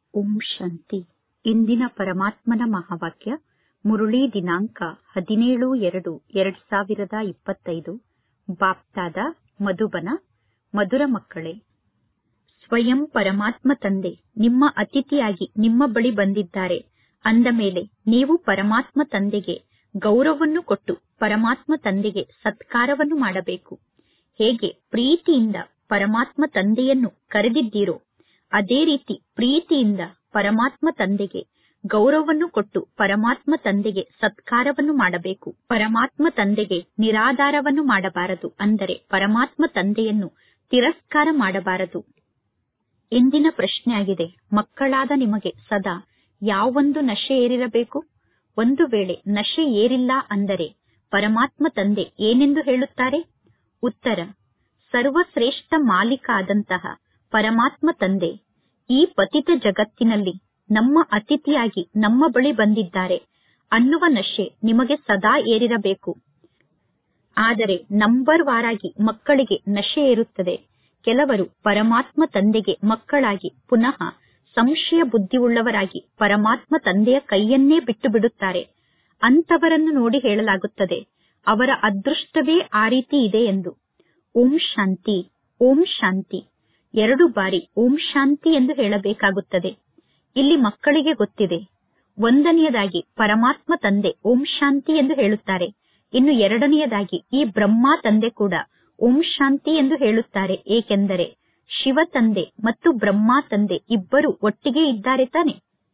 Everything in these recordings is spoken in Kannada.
ಓಂ ಶಾಂತಿ ಇಂದಿನ ಪರಮಾತ್ಮನ ಮಹಾವಾಕ್ಯ ಮುರುಳಿ ದಿನಾಂಕ ಹದಿನೇಳು ಎರಡು ಎರಡ್ ಸಾವಿರದ ಇಪ್ಪತ್ತೈದು ಬಾಪ್ತಾದ ಮಧುಬನ ಮಧುರ ಮಕ್ಕಳೇ ಸ್ವಯಂ ಪರಮಾತ್ಮ ತಂದೆ ನಿಮ್ಮ ಅತಿಥಿಯಾಗಿ ನಿಮ್ಮ ಬಳಿ ಬಂದಿದ್ದಾರೆ ಅಂದ ಮೇಲೆ ನೀವು ಪರಮಾತ್ಮ ತಂದೆಗೆ ಗೌರವವನ್ನು ಕೊಟ್ಟು ಪರಮಾತ್ಮ ತಂದೆಗೆ ಸತ್ಕಾರವನ್ನು ಮಾಡಬೇಕು ಹೇಗೆ ಪ್ರೀತಿಯಿಂದ ಪರಮಾತ್ಮ ತಂದೆಯನ್ನು ಕರೆದಿದ್ದೀರೋ ಅದೇ ರೀತಿ ಪ್ರೀತಿಯಿಂದ ಪರಮಾತ್ಮ ತಂದೆಗೆ ಗೌರವವನ್ನು ಕೊಟ್ಟು ಪರಮಾತ್ಮ ತಂದೆಗೆ ಸತ್ಕಾರವನ್ನು ಮಾಡಬೇಕು ಪರಮಾತ್ಮ ತಂದೆಗೆ ನಿರಾಧಾರವನ್ನು ಮಾಡಬಾರದು ಅಂದರೆ ಪರಮಾತ್ಮ ತಂದೆಯನ್ನು ತಿರಸ್ಕಾರ ಮಾಡಬಾರದು ಇಂದಿನ ಪ್ರಶ್ನೆಯಾಗಿದೆ ಮಕ್ಕಳಾದ ನಿಮಗೆ ಸದಾ ಯಾವೊಂದು ನಶೆ ಏರಿರಬೇಕು ಒಂದು ವೇಳೆ ನಶೆ ಏರಿಲ್ಲ ಅಂದರೆ ಪರಮಾತ್ಮ ತಂದೆ ಏನೆಂದು ಹೇಳುತ್ತಾರೆ ಉತ್ತರ ಸರ್ವಶ್ರೇಷ್ಠ ಮಾಲೀಕ ಆದಂತಹ ಪರಮಾತ್ಮ ತಂದೆ ಈ ಪತಿತ ಜಗತ್ತಿನಲ್ಲಿ ನಮ್ಮ ಅತಿಥಿಯಾಗಿ ನಮ್ಮ ಬಳಿ ಬಂದಿದ್ದಾರೆ ಅನ್ನುವ ನಶೆ ನಿಮಗೆ ಸದಾ ಏರಿರಬೇಕು ಆದರೆ ನಂಬರ್ ವಾರಾಗಿ ಮಕ್ಕಳಿಗೆ ನಶೆ ಏರುತ್ತದೆ ಕೆಲವರು ಪರಮಾತ್ಮ ತಂದೆಗೆ ಮಕ್ಕಳಾಗಿ ಪುನಃ ಸಂಶಯ ಬುದ್ಧಿಯುಳ್ಳವರಾಗಿ ಪರಮಾತ್ಮ ತಂದೆಯ ಕೈಯನ್ನೇ ಬಿಟ್ಟು ಬಿಡುತ್ತಾರೆ ಅಂತವರನ್ನು ನೋಡಿ ಹೇಳಲಾಗುತ್ತದೆ ಅವರ ಅದೃಷ್ಟವೇ ಆ ರೀತಿ ಇದೆ ಎಂದು ಓಂ ಶಾಂತಿ ಓಂ ಶಾಂತಿ ಎರಡು ಬಾರಿ ಓಂ ಶಾಂತಿ ಎಂದು ಹೇಳಬೇಕಾಗುತ್ತದೆ ಇಲ್ಲಿ ಮಕ್ಕಳಿಗೆ ಗೊತ್ತಿದೆ ಒಂದನೆಯದಾಗಿ ಪರಮಾತ್ಮ ತಂದೆ ಓಂ ಶಾಂತಿ ಎಂದು ಹೇಳುತ್ತಾರೆ ಇನ್ನು ಎರಡನೆಯದಾಗಿ ಈ ಬ್ರಹ್ಮ ತಂದೆ ಕೂಡ ಓಂ ಶಾಂತಿ ಎಂದು ಹೇಳುತ್ತಾರೆ ಏಕೆಂದರೆ ಶಿವ ತಂದೆ ಮತ್ತು ಬ್ರಹ್ಮ ತಂದೆ ಇಬ್ಬರು ಒಟ್ಟಿಗೆ ಇದ್ದಾರೆ ತಾನೆ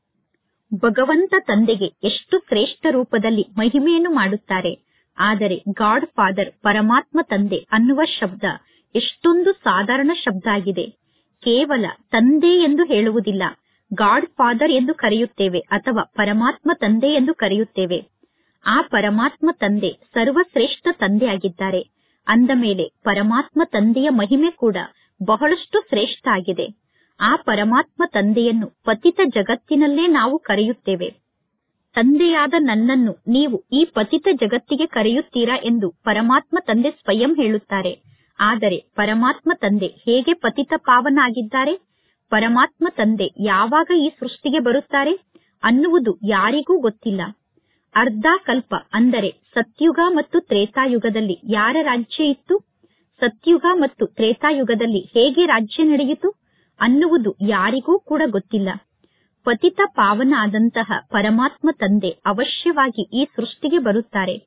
ಭಗವಂತ ತಂದೆಗೆ ಎಷ್ಟು ಶ್ರೇಷ್ಠ ರೂಪದಲ್ಲಿ ಮಹಿಮೆಯನ್ನು ಮಾಡುತ್ತಾರೆ ಆದರೆ ಗಾಡ್ ಫಾದರ್ ಪರಮಾತ್ಮ ತಂದೆ ಅನ್ನುವ ಶಬ್ದ ಎಷ್ಟೊಂದು ಸಾಧಾರಣ ಶಬ್ದ ಆಗಿದೆ ಕೇವಲ ತಂದೆ ಎಂದು ಹೇಳುವುದಿಲ್ಲ ಗಾಡ್ ಫಾದರ್ ಎಂದು ಕರೆಯುತ್ತೇವೆ ಅಥವಾ ಪರಮಾತ್ಮ ತಂದೆ ಎಂದು ಕರೆಯುತ್ತೇವೆ ಆ ಪರಮಾತ್ಮ ತಂದೆ ಸರ್ವಶ್ರೇಷ್ಠ ತಂದೆ ಆಗಿದ್ದಾರೆ ಅಂದ ಮೇಲೆ ಪರಮಾತ್ಮ ತಂದೆಯ ಮಹಿಮೆ ಕೂಡ ಬಹಳಷ್ಟು ಶ್ರೇಷ್ಠ ಆಗಿದೆ ಆ ಪರಮಾತ್ಮ ತಂದೆಯನ್ನು ಪತಿತ ಜಗತ್ತಿನಲ್ಲೇ ನಾವು ಕರೆಯುತ್ತೇವೆ ತಂದೆಯಾದ ನನ್ನನ್ನು ನೀವು ಈ ಪತಿತ ಜಗತ್ತಿಗೆ ಕರೆಯುತ್ತೀರಾ ಎಂದು ಪರಮಾತ್ಮ ತಂದೆ ಸ್ವಯಂ ಹೇಳುತ್ತಾರೆ ಆದರೆ ಪರಮಾತ್ಮ ತಂದೆ ಹೇಗೆ ಪತಿತ ಪಾವನ ಆಗಿದ್ದಾರೆ ಪರಮಾತ್ಮ ತಂದೆ ಯಾವಾಗ ಈ ಸೃಷ್ಟಿಗೆ ಬರುತ್ತಾರೆ ಅನ್ನುವುದು ಯಾರಿಗೂ ಗೊತ್ತಿಲ್ಲ ಅರ್ಧ ಕಲ್ಪ ಅಂದರೆ ಸತ್ಯುಗ ಮತ್ತು ತ್ರೇತಾಯುಗದಲ್ಲಿ ಯಾರ ರಾಜ್ಯ ಇತ್ತು ಸತ್ಯುಗ ಮತ್ತು ತ್ರೇತಾಯುಗದಲ್ಲಿ ಹೇಗೆ ರಾಜ್ಯ ನಡೆಯಿತು ಅನ್ನುವುದು ಯಾರಿಗೂ ಕೂಡ ಗೊತ್ತಿಲ್ಲ ಪತಿತ ಪಾವನ ಆದಂತಹ ಪರಮಾತ್ಮ ತಂದೆ ಅವಶ್ಯವಾಗಿ ಈ ಸೃಷ್ಟಿಗೆ ಬರುತ್ತಾರೆ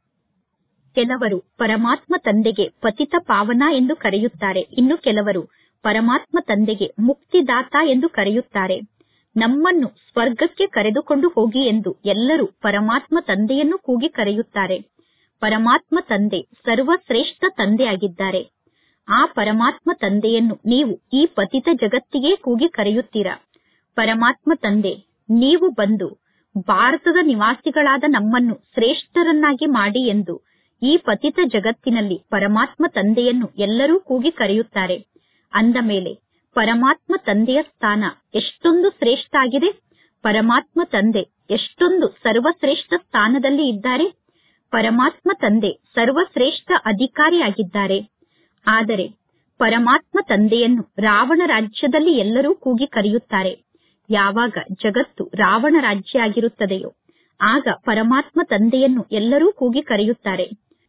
ಕೆಲವರು ಪರಮಾತ್ಮ ತಂದೆಗೆ ಪತಿತ ಪಾವನ ಎಂದು ಕರೆಯುತ್ತಾರೆ ಇನ್ನು ಕೆಲವರು ಪರಮಾತ್ಮ ತಂದೆಗೆ ಮುಕ್ತಿದಾತ ಎಂದು ಕರೆಯುತ್ತಾರೆ ನಮ್ಮನ್ನು ಸ್ವರ್ಗಕ್ಕೆ ಕರೆದುಕೊಂಡು ಹೋಗಿ ಎಂದು ಎಲ್ಲರೂ ಪರಮಾತ್ಮ ತಂದೆಯನ್ನು ಕೂಗಿ ಕರೆಯುತ್ತಾರೆ ಪರಮಾತ್ಮ ತಂದೆ ಸರ್ವಶ್ರೇಷ್ಠ ತಂದೆ ಆಗಿದ್ದಾರೆ ಆ ಪರಮಾತ್ಮ ತಂದೆಯನ್ನು ನೀವು ಈ ಪತಿತ ಜಗತ್ತಿಗೆ ಕೂಗಿ ಕರೆಯುತ್ತೀರಾ ಪರಮಾತ್ಮ ತಂದೆ ನೀವು ಬಂದು ಭಾರತದ ನಿವಾಸಿಗಳಾದ ನಮ್ಮನ್ನು ಶ್ರೇಷ್ಠರನ್ನಾಗಿ ಮಾಡಿ ಎಂದು ಈ ಪತಿತ ಜಗತ್ತಿನಲ್ಲಿ ಪರಮಾತ್ಮ ತಂದೆಯನ್ನು ಎಲ್ಲರೂ ಕೂಗಿ ಕರೆಯುತ್ತಾರೆ ಅಂದ ಮೇಲೆ ಪರಮಾತ್ಮ ತಂದೆಯ ಸ್ಥಾನ ಎಷ್ಟೊಂದು ಶ್ರೇಷ್ಠ ಆಗಿದೆ ಪರಮಾತ್ಮ ತಂದೆ ಎಷ್ಟೊಂದು ಸರ್ವಶ್ರೇಷ್ಠ ಸ್ಥಾನದಲ್ಲಿ ಇದ್ದಾರೆ ಪರಮಾತ್ಮ ತಂದೆ ಸರ್ವಶ್ರೇಷ್ಠ ಅಧಿಕಾರಿಯಾಗಿದ್ದಾರೆ ಆದರೆ ಪರಮಾತ್ಮ ತಂದೆಯನ್ನು ರಾವಣ ರಾಜ್ಯದಲ್ಲಿ ಎಲ್ಲರೂ ಕೂಗಿ ಕರೆಯುತ್ತಾರೆ ಯಾವಾಗ ಜಗತ್ತು ರಾವಣ ರಾಜ್ಯ ಆಗಿರುತ್ತದೆಯೋ ಆಗ ಪರಮಾತ್ಮ ತಂದೆಯನ್ನು ಎಲ್ಲರೂ ಕೂಗಿ ಕರೆಯುತ್ತಾರೆ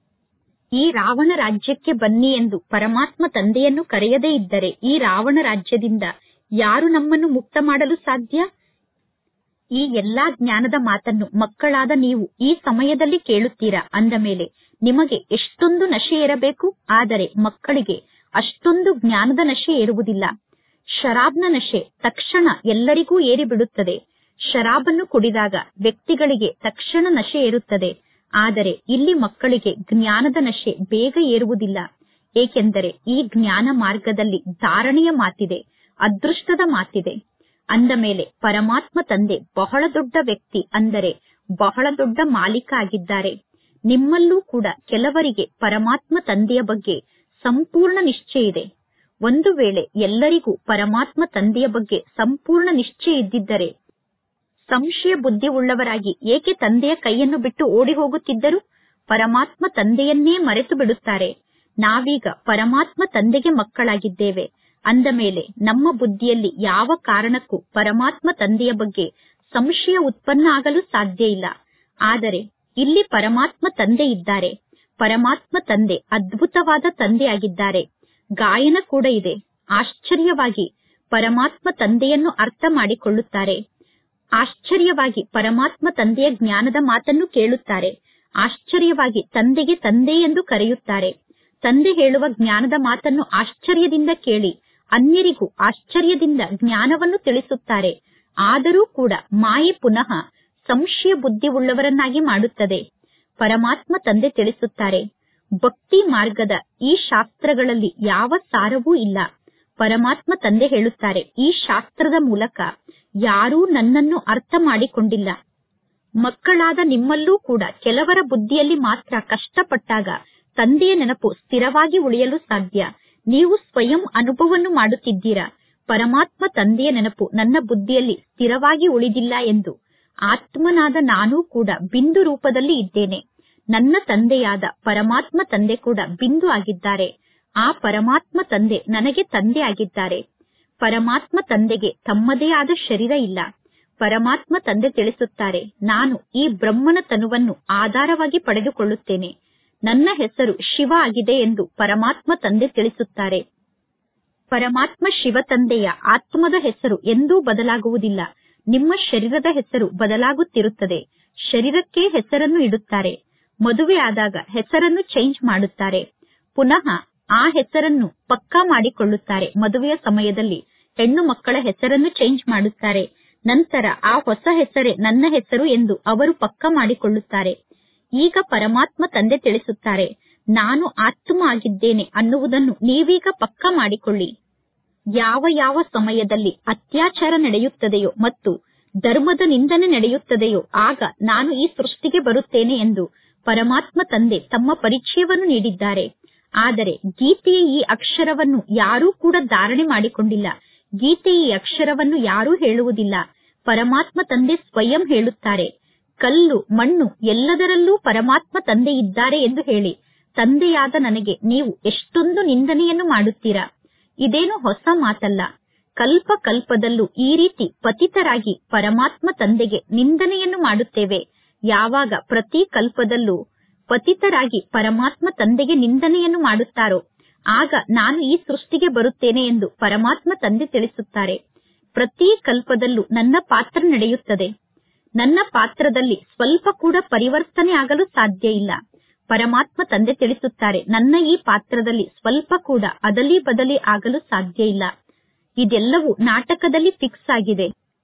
ಈ ರಾವಣ ರಾಜ್ಯಕ್ಕೆ ಬನ್ನಿ ಎಂದು ಪರಮಾತ್ಮ ತಂದೆಯನ್ನು ಕರೆಯದೇ ಇದ್ದರೆ ಈ ರಾವಣ ರಾಜ್ಯದಿಂದ ಯಾರು ನಮ್ಮನ್ನು ಮುಕ್ತ ಮಾಡಲು ಸಾಧ್ಯ ಈ ಎಲ್ಲಾ ಜ್ಞಾನದ ಮಾತನ್ನು ಮಕ್ಕಳಾದ ನೀವು ಈ ಸಮಯದಲ್ಲಿ ಕೇಳುತ್ತೀರಾ ಅಂದ ಮೇಲೆ ನಿಮಗೆ ಎಷ್ಟೊಂದು ನಶೆ ಇರಬೇಕು ಆದರೆ ಮಕ್ಕಳಿಗೆ ಅಷ್ಟೊಂದು ಜ್ಞಾನದ ನಶೆ ಏರುವುದಿಲ್ಲ ಶರಾಬ್ನ ನಶೆ ತಕ್ಷಣ ಎಲ್ಲರಿಗೂ ಏರಿಬಿಡುತ್ತದೆ ಶರಾಬನ್ನು ಕುಡಿದಾಗ ವ್ಯಕ್ತಿಗಳಿಗೆ ತಕ್ಷಣ ನಶೆ ಏರುತ್ತದೆ ಆದರೆ ಇಲ್ಲಿ ಮಕ್ಕಳಿಗೆ ಜ್ಞಾನದ ನಶೆ ಬೇಗ ಏರುವುದಿಲ್ಲ ಏಕೆಂದರೆ ಈ ಜ್ಞಾನ ಮಾರ್ಗದಲ್ಲಿ ಧಾರಣೆಯ ಮಾತಿದೆ ಅದೃಷ್ಟದ ಮಾತಿದೆ ಅಂದ ಮೇಲೆ ಪರಮಾತ್ಮ ತಂದೆ ಬಹಳ ದೊಡ್ಡ ವ್ಯಕ್ತಿ ಅಂದರೆ ಬಹಳ ದೊಡ್ಡ ಮಾಲೀಕ ಆಗಿದ್ದಾರೆ ನಿಮ್ಮಲ್ಲೂ ಕೂಡ ಕೆಲವರಿಗೆ ಪರಮಾತ್ಮ ತಂದೆಯ ಬಗ್ಗೆ ಸಂಪೂರ್ಣ ನಿಶ್ಚಯ ಇದೆ ಒಂದು ವೇಳೆ ಎಲ್ಲರಿಗೂ ಪರಮಾತ್ಮ ತಂದೆಯ ಬಗ್ಗೆ ಸಂಪೂರ್ಣ ನಿಶ್ಚಯ ಇದ್ದಿದ್ದರೆ ಸಂಶಯ ಬುದ್ಧಿ ಉಳ್ಳವರಾಗಿ ಏಕೆ ತಂದೆಯ ಕೈಯನ್ನು ಬಿಟ್ಟು ಓಡಿ ಹೋಗುತ್ತಿದ್ದರು ಪರಮಾತ್ಮ ತಂದೆಯನ್ನೇ ಮರೆತು ಬಿಡುತ್ತಾರೆ ನಾವೀಗ ಪರಮಾತ್ಮ ತಂದೆಗೆ ಮಕ್ಕಳಾಗಿದ್ದೇವೆ ಅಂದ ಮೇಲೆ ನಮ್ಮ ಬುದ್ಧಿಯಲ್ಲಿ ಯಾವ ಕಾರಣಕ್ಕೂ ಪರಮಾತ್ಮ ತಂದೆಯ ಬಗ್ಗೆ ಸಂಶಯ ಉತ್ಪನ್ನ ಆಗಲು ಸಾಧ್ಯ ಇಲ್ಲ ಆದರೆ ಇಲ್ಲಿ ಪರಮಾತ್ಮ ತಂದೆ ಇದ್ದಾರೆ ಪರಮಾತ್ಮ ತಂದೆ ಅದ್ಭುತವಾದ ತಂದೆಯಾಗಿದ್ದಾರೆ ಗಾಯನ ಕೂಡ ಇದೆ ಆಶ್ಚರ್ಯವಾಗಿ ಪರಮಾತ್ಮ ತಂದೆಯನ್ನು ಅರ್ಥ ಮಾಡಿಕೊಳ್ಳುತ್ತಾರೆ ಆಶ್ಚರ್ಯವಾಗಿ ಪರಮಾತ್ಮ ತಂದೆಯ ಜ್ಞಾನದ ಮಾತನ್ನು ಕೇಳುತ್ತಾರೆ ಆಶ್ಚರ್ಯವಾಗಿ ತಂದೆಗೆ ತಂದೆ ಎಂದು ಕರೆಯುತ್ತಾರೆ ತಂದೆ ಹೇಳುವ ಜ್ಞಾನದ ಮಾತನ್ನು ಆಶ್ಚರ್ಯದಿಂದ ಕೇಳಿ ಅನ್ಯರಿಗೂ ಆಶ್ಚರ್ಯದಿಂದ ಜ್ಞಾನವನ್ನು ತಿಳಿಸುತ್ತಾರೆ ಆದರೂ ಕೂಡ ಮಾಯೆ ಪುನಃ ಸಂಶಯ ಬುದ್ಧಿ ಉಳ್ಳವರನ್ನಾಗಿ ಮಾಡುತ್ತದೆ ಪರಮಾತ್ಮ ತಂದೆ ತಿಳಿಸುತ್ತಾರೆ ಭಕ್ತಿ ಮಾರ್ಗದ ಈ ಶಾಸ್ತ್ರಗಳಲ್ಲಿ ಯಾವ ಸಾರವೂ ಇಲ್ಲ ಪರಮಾತ್ಮ ತಂದೆ ಹೇಳುತ್ತಾರೆ ಈ ಶಾಸ್ತ್ರದ ಮೂಲಕ ಯಾರೂ ನನ್ನನ್ನು ಅರ್ಥ ಮಾಡಿಕೊಂಡಿಲ್ಲ ಮಕ್ಕಳಾದ ನಿಮ್ಮಲ್ಲೂ ಕೂಡ ಕೆಲವರ ಬುದ್ಧಿಯಲ್ಲಿ ಮಾತ್ರ ಕಷ್ಟಪಟ್ಟಾಗ ತಂದೆಯ ನೆನಪು ಸ್ಥಿರವಾಗಿ ಉಳಿಯಲು ಸಾಧ್ಯ ನೀವು ಸ್ವಯಂ ಅನುಭವವನ್ನು ಮಾಡುತ್ತಿದ್ದೀರಾ ಪರಮಾತ್ಮ ತಂದೆಯ ನೆನಪು ನನ್ನ ಬುದ್ಧಿಯಲ್ಲಿ ಸ್ಥಿರವಾಗಿ ಉಳಿದಿಲ್ಲ ಎಂದು ಆತ್ಮನಾದ ನಾನೂ ಕೂಡ ಬಿಂದು ರೂಪದಲ್ಲಿ ಇದ್ದೇನೆ ನನ್ನ ತಂದೆಯಾದ ಪರಮಾತ್ಮ ತಂದೆ ಕೂಡ ಬಿಂದು ಆಗಿದ್ದಾರೆ ಆ ಪರಮಾತ್ಮ ತಂದೆ ನನಗೆ ತಂದೆ ಆಗಿದ್ದಾರೆ ಪರಮಾತ್ಮ ತಂದೆಗೆ ತಮ್ಮದೇ ಆದ ಶರೀರ ಇಲ್ಲ ಪರಮಾತ್ಮ ತಂದೆ ತಿಳಿಸುತ್ತಾರೆ ನಾನು ಈ ಬ್ರಹ್ಮನ ತನುವನ್ನು ಆಧಾರವಾಗಿ ಪಡೆದುಕೊಳ್ಳುತ್ತೇನೆ ನನ್ನ ಹೆಸರು ಶಿವ ಆಗಿದೆ ಎಂದು ಪರಮಾತ್ಮ ತಂದೆ ತಿಳಿಸುತ್ತಾರೆ ಪರಮಾತ್ಮ ಶಿವ ತಂದೆಯ ಆತ್ಮದ ಹೆಸರು ಎಂದೂ ಬದಲಾಗುವುದಿಲ್ಲ ನಿಮ್ಮ ಶರೀರದ ಹೆಸರು ಬದಲಾಗುತ್ತಿರುತ್ತದೆ ಶರೀರಕ್ಕೆ ಹೆಸರನ್ನು ಇಡುತ್ತಾರೆ ಮದುವೆ ಆದಾಗ ಹೆಸರನ್ನು ಚೇಂಜ್ ಮಾಡುತ್ತಾರೆ ಪುನಃ ಆ ಹೆಸರನ್ನು ಪಕ್ಕಾ ಮಾಡಿಕೊಳ್ಳುತ್ತಾರೆ ಮದುವೆಯ ಸಮಯದಲ್ಲಿ ಹೆಣ್ಣು ಮಕ್ಕಳ ಹೆಸರನ್ನು ಚೇಂಜ್ ಮಾಡುತ್ತಾರೆ ನಂತರ ಆ ಹೊಸ ಹೆಸರೇ ನನ್ನ ಹೆಸರು ಎಂದು ಅವರು ಪಕ್ಕಾ ಮಾಡಿಕೊಳ್ಳುತ್ತಾರೆ ಈಗ ಪರಮಾತ್ಮ ತಂದೆ ತಿಳಿಸುತ್ತಾರೆ ನಾನು ಆತ್ಮ ಆಗಿದ್ದೇನೆ ಅನ್ನುವುದನ್ನು ನೀವೀಗ ಪಕ್ಕಾ ಮಾಡಿಕೊಳ್ಳಿ ಯಾವ ಯಾವ ಸಮಯದಲ್ಲಿ ಅತ್ಯಾಚಾರ ನಡೆಯುತ್ತದೆಯೋ ಮತ್ತು ಧರ್ಮದ ನಿಂದನೆ ನಡೆಯುತ್ತದೆಯೋ ಆಗ ನಾನು ಈ ಸೃಷ್ಟಿಗೆ ಬರುತ್ತೇನೆ ಎಂದು ಪರಮಾತ್ಮ ತಂದೆ ತಮ್ಮ ಪರಿಚಯವನ್ನು ನೀಡಿದ್ದಾರೆ ಆದರೆ ಗೀತೆಯ ಈ ಅಕ್ಷರವನ್ನು ಯಾರೂ ಕೂಡ ಧಾರಣೆ ಮಾಡಿಕೊಂಡಿಲ್ಲ ಗೀತೆಯ ಈ ಅಕ್ಷರವನ್ನು ಯಾರೂ ಹೇಳುವುದಿಲ್ಲ ಪರಮಾತ್ಮ ತಂದೆ ಸ್ವಯಂ ಹೇಳುತ್ತಾರೆ ಕಲ್ಲು ಮಣ್ಣು ಎಲ್ಲದರಲ್ಲೂ ಪರಮಾತ್ಮ ತಂದೆ ಇದ್ದಾರೆ ಎಂದು ಹೇಳಿ ತಂದೆಯಾದ ನನಗೆ ನೀವು ಎಷ್ಟೊಂದು ನಿಂದನೆಯನ್ನು ಮಾಡುತ್ತೀರಾ ಇದೇನು ಹೊಸ ಮಾತಲ್ಲ ಕಲ್ಪ ಕಲ್ಪದಲ್ಲೂ ಈ ರೀತಿ ಪತಿತರಾಗಿ ಪರಮಾತ್ಮ ತಂದೆಗೆ ನಿಂದನೆಯನ್ನು ಮಾಡುತ್ತೇವೆ ಯಾವಾಗ ಪ್ರತಿ ಕಲ್ಪದಲ್ಲೂ ಪತಿತರಾಗಿ ಪರಮಾತ್ಮ ತಂದೆಗೆ ನಿಂದನೆಯನ್ನು ಮಾಡುತ್ತಾರೋ ಆಗ ನಾನು ಈ ಸೃಷ್ಟಿಗೆ ಬರುತ್ತೇನೆ ಎಂದು ಪರಮಾತ್ಮ ತಂದೆ ತಿಳಿಸುತ್ತಾರೆ ಪ್ರತಿ ಕಲ್ಪದಲ್ಲೂ ನನ್ನ ಪಾತ್ರ ನಡೆಯುತ್ತದೆ ನನ್ನ ಪಾತ್ರದಲ್ಲಿ ಸ್ವಲ್ಪ ಕೂಡ ಪರಿವರ್ತನೆ ಆಗಲು ಸಾಧ್ಯ ಇಲ್ಲ ಪರಮಾತ್ಮ ತಂದೆ ತಿಳಿಸುತ್ತಾರೆ ನನ್ನ ಈ ಪಾತ್ರದಲ್ಲಿ ಸ್ವಲ್ಪ ಕೂಡ ಅದಲಿ ಬದಲಿ ಆಗಲು ಸಾಧ್ಯ ಇಲ್ಲ ಇದೆಲ್ಲವೂ ನಾಟಕದಲ್ಲಿ ಫಿಕ್ಸ್ ಆಗಿದೆ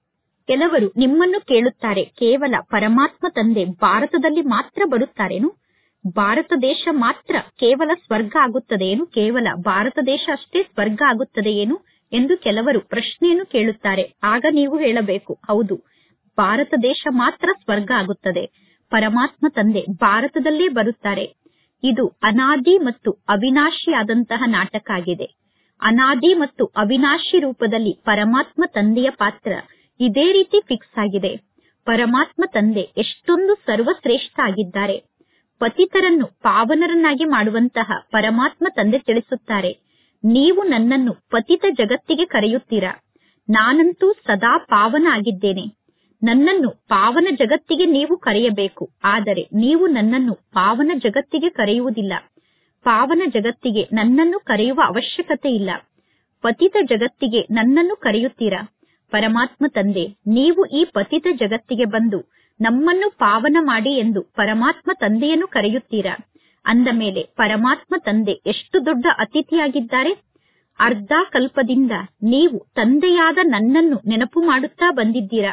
ಕೆಲವರು ನಿಮ್ಮನ್ನು ಕೇಳುತ್ತಾರೆ ಕೇವಲ ಪರಮಾತ್ಮ ತಂದೆ ಭಾರತದಲ್ಲಿ ಮಾತ್ರ ಬರುತ್ತಾರೇನು ಭಾರತ ದೇಶ ಮಾತ್ರ ಕೇವಲ ಸ್ವರ್ಗ ಆಗುತ್ತದೆಯೇನು ಕೇವಲ ಭಾರತ ದೇಶ ಅಷ್ಟೇ ಸ್ವರ್ಗ ಆಗುತ್ತದೆಯೇನು ಎಂದು ಕೆಲವರು ಪ್ರಶ್ನೆಯನ್ನು ಕೇಳುತ್ತಾರೆ ಆಗ ನೀವು ಹೇಳಬೇಕು ಹೌದು ಭಾರತ ದೇಶ ಮಾತ್ರ ಸ್ವರ್ಗ ಆಗುತ್ತದೆ ಪರಮಾತ್ಮ ತಂದೆ ಭಾರತದಲ್ಲೇ ಬರುತ್ತಾರೆ ಇದು ಅನಾದಿ ಮತ್ತು ಅವಿನಾಶಿಯಾದಂತಹ ನಾಟಕ ಆಗಿದೆ ಅನಾದಿ ಮತ್ತು ಅವಿನಾಶಿ ರೂಪದಲ್ಲಿ ಪರಮಾತ್ಮ ತಂದೆಯ ಪಾತ್ರ ಇದೇ ರೀತಿ ಫಿಕ್ಸ್ ಆಗಿದೆ ಪರಮಾತ್ಮ ತಂದೆ ಎಷ್ಟೊಂದು ಸರ್ವಶ್ರೇಷ್ಠ ಆಗಿದ್ದಾರೆ ಪತಿತರನ್ನು ಪಾವನರನ್ನಾಗಿ ಮಾಡುವಂತಹ ಪರಮಾತ್ಮ ತಂದೆ ತಿಳಿಸುತ್ತಾರೆ ನೀವು ನನ್ನನ್ನು ಪತಿತ ಜಗತ್ತಿಗೆ ಕರೆಯುತ್ತೀರಾ ನಾನಂತೂ ಸದಾ ಪಾವನ ಆಗಿದ್ದೇನೆ ನನ್ನನ್ನು ಪಾವನ ಜಗತ್ತಿಗೆ ನೀವು ಕರೆಯಬೇಕು ಆದರೆ ನೀವು ನನ್ನನ್ನು ಪಾವನ ಜಗತ್ತಿಗೆ ಕರೆಯುವುದಿಲ್ಲ ಪಾವನ ಜಗತ್ತಿಗೆ ನನ್ನನ್ನು ಕರೆಯುವ ಅವಶ್ಯಕತೆ ಇಲ್ಲ ಪತಿತ ಜಗತ್ತಿಗೆ ನನ್ನನ್ನು ಕರೆಯುತ್ತೀರಾ ಪರಮಾತ್ಮ ತಂದೆ ನೀವು ಈ ಪತಿತ ಜಗತ್ತಿಗೆ ಬಂದು ನಮ್ಮನ್ನು ಪಾವನ ಮಾಡಿ ಎಂದು ಪರಮಾತ್ಮ ತಂದೆಯನ್ನು ಕರೆಯುತ್ತೀರಾ ಅಂದ ಮೇಲೆ ಪರಮಾತ್ಮ ತಂದೆ ಎಷ್ಟು ದೊಡ್ಡ ಅತಿಥಿಯಾಗಿದ್ದಾರೆ ಅರ್ಧ ಕಲ್ಪದಿಂದ ನೀವು ತಂದೆಯಾದ ನನ್ನನ್ನು ನೆನಪು ಮಾಡುತ್ತಾ ಬಂದಿದ್ದೀರಾ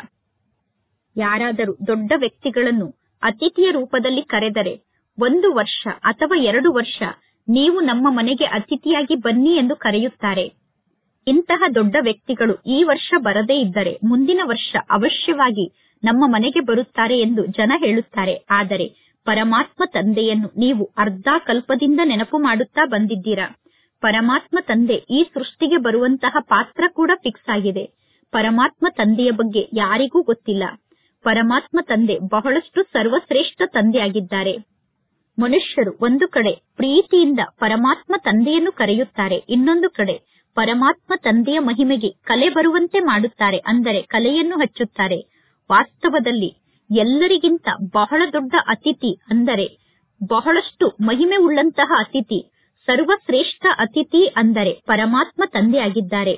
ಯಾರಾದರೂ ದೊಡ್ಡ ವ್ಯಕ್ತಿಗಳನ್ನು ಅತಿಥಿಯ ರೂಪದಲ್ಲಿ ಕರೆದರೆ ಒಂದು ವರ್ಷ ಅಥವಾ ಎರಡು ವರ್ಷ ನೀವು ನಮ್ಮ ಮನೆಗೆ ಅತಿಥಿಯಾಗಿ ಬನ್ನಿ ಎಂದು ಕರೆಯುತ್ತಾರೆ ಇಂತಹ ದೊಡ್ಡ ವ್ಯಕ್ತಿಗಳು ಈ ವರ್ಷ ಬರದೇ ಇದ್ದರೆ ಮುಂದಿನ ವರ್ಷ ಅವಶ್ಯವಾಗಿ ನಮ್ಮ ಮನೆಗೆ ಬರುತ್ತಾರೆ ಎಂದು ಜನ ಹೇಳುತ್ತಾರೆ ಆದರೆ ಪರಮಾತ್ಮ ತಂದೆಯನ್ನು ನೀವು ಅರ್ಧ ಕಲ್ಪದಿಂದ ನೆನಪು ಮಾಡುತ್ತಾ ಬಂದಿದ್ದೀರಾ ಪರಮಾತ್ಮ ತಂದೆ ಈ ಸೃಷ್ಟಿಗೆ ಬರುವಂತಹ ಪಾತ್ರ ಕೂಡ ಫಿಕ್ಸ್ ಆಗಿದೆ ಪರಮಾತ್ಮ ತಂದೆಯ ಬಗ್ಗೆ ಯಾರಿಗೂ ಗೊತ್ತಿಲ್ಲ ಪರಮಾತ್ಮ ತಂದೆ ಬಹಳಷ್ಟು ಸರ್ವಶ್ರೇಷ್ಠ ತಂದೆಯಾಗಿದ್ದಾರೆ ಮನುಷ್ಯರು ಒಂದು ಕಡೆ ಪ್ರೀತಿಯಿಂದ ಪರಮಾತ್ಮ ತಂದೆಯನ್ನು ಕರೆಯುತ್ತಾರೆ ಇನ್ನೊಂದು ಕಡೆ ಪರಮಾತ್ಮ ತಂದೆಯ ಮಹಿಮೆಗೆ ಕಲೆ ಬರುವಂತೆ ಮಾಡುತ್ತಾರೆ ಅಂದರೆ ಕಲೆಯನ್ನು ಹಚ್ಚುತ್ತಾರೆ ವಾಸ್ತವದಲ್ಲಿ ಎಲ್ಲರಿಗಿಂತ ಬಹಳ ದೊಡ್ಡ ಅತಿಥಿ ಅಂದರೆ ಬಹಳಷ್ಟು ಮಹಿಮೆ ಉಳ್ಳಂತಹ ಅತಿಥಿ ಸರ್ವಶ್ರೇಷ್ಠ ಅತಿಥಿ ಅಂದರೆ ಪರಮಾತ್ಮ ತಂದೆಯಾಗಿದ್ದಾರೆ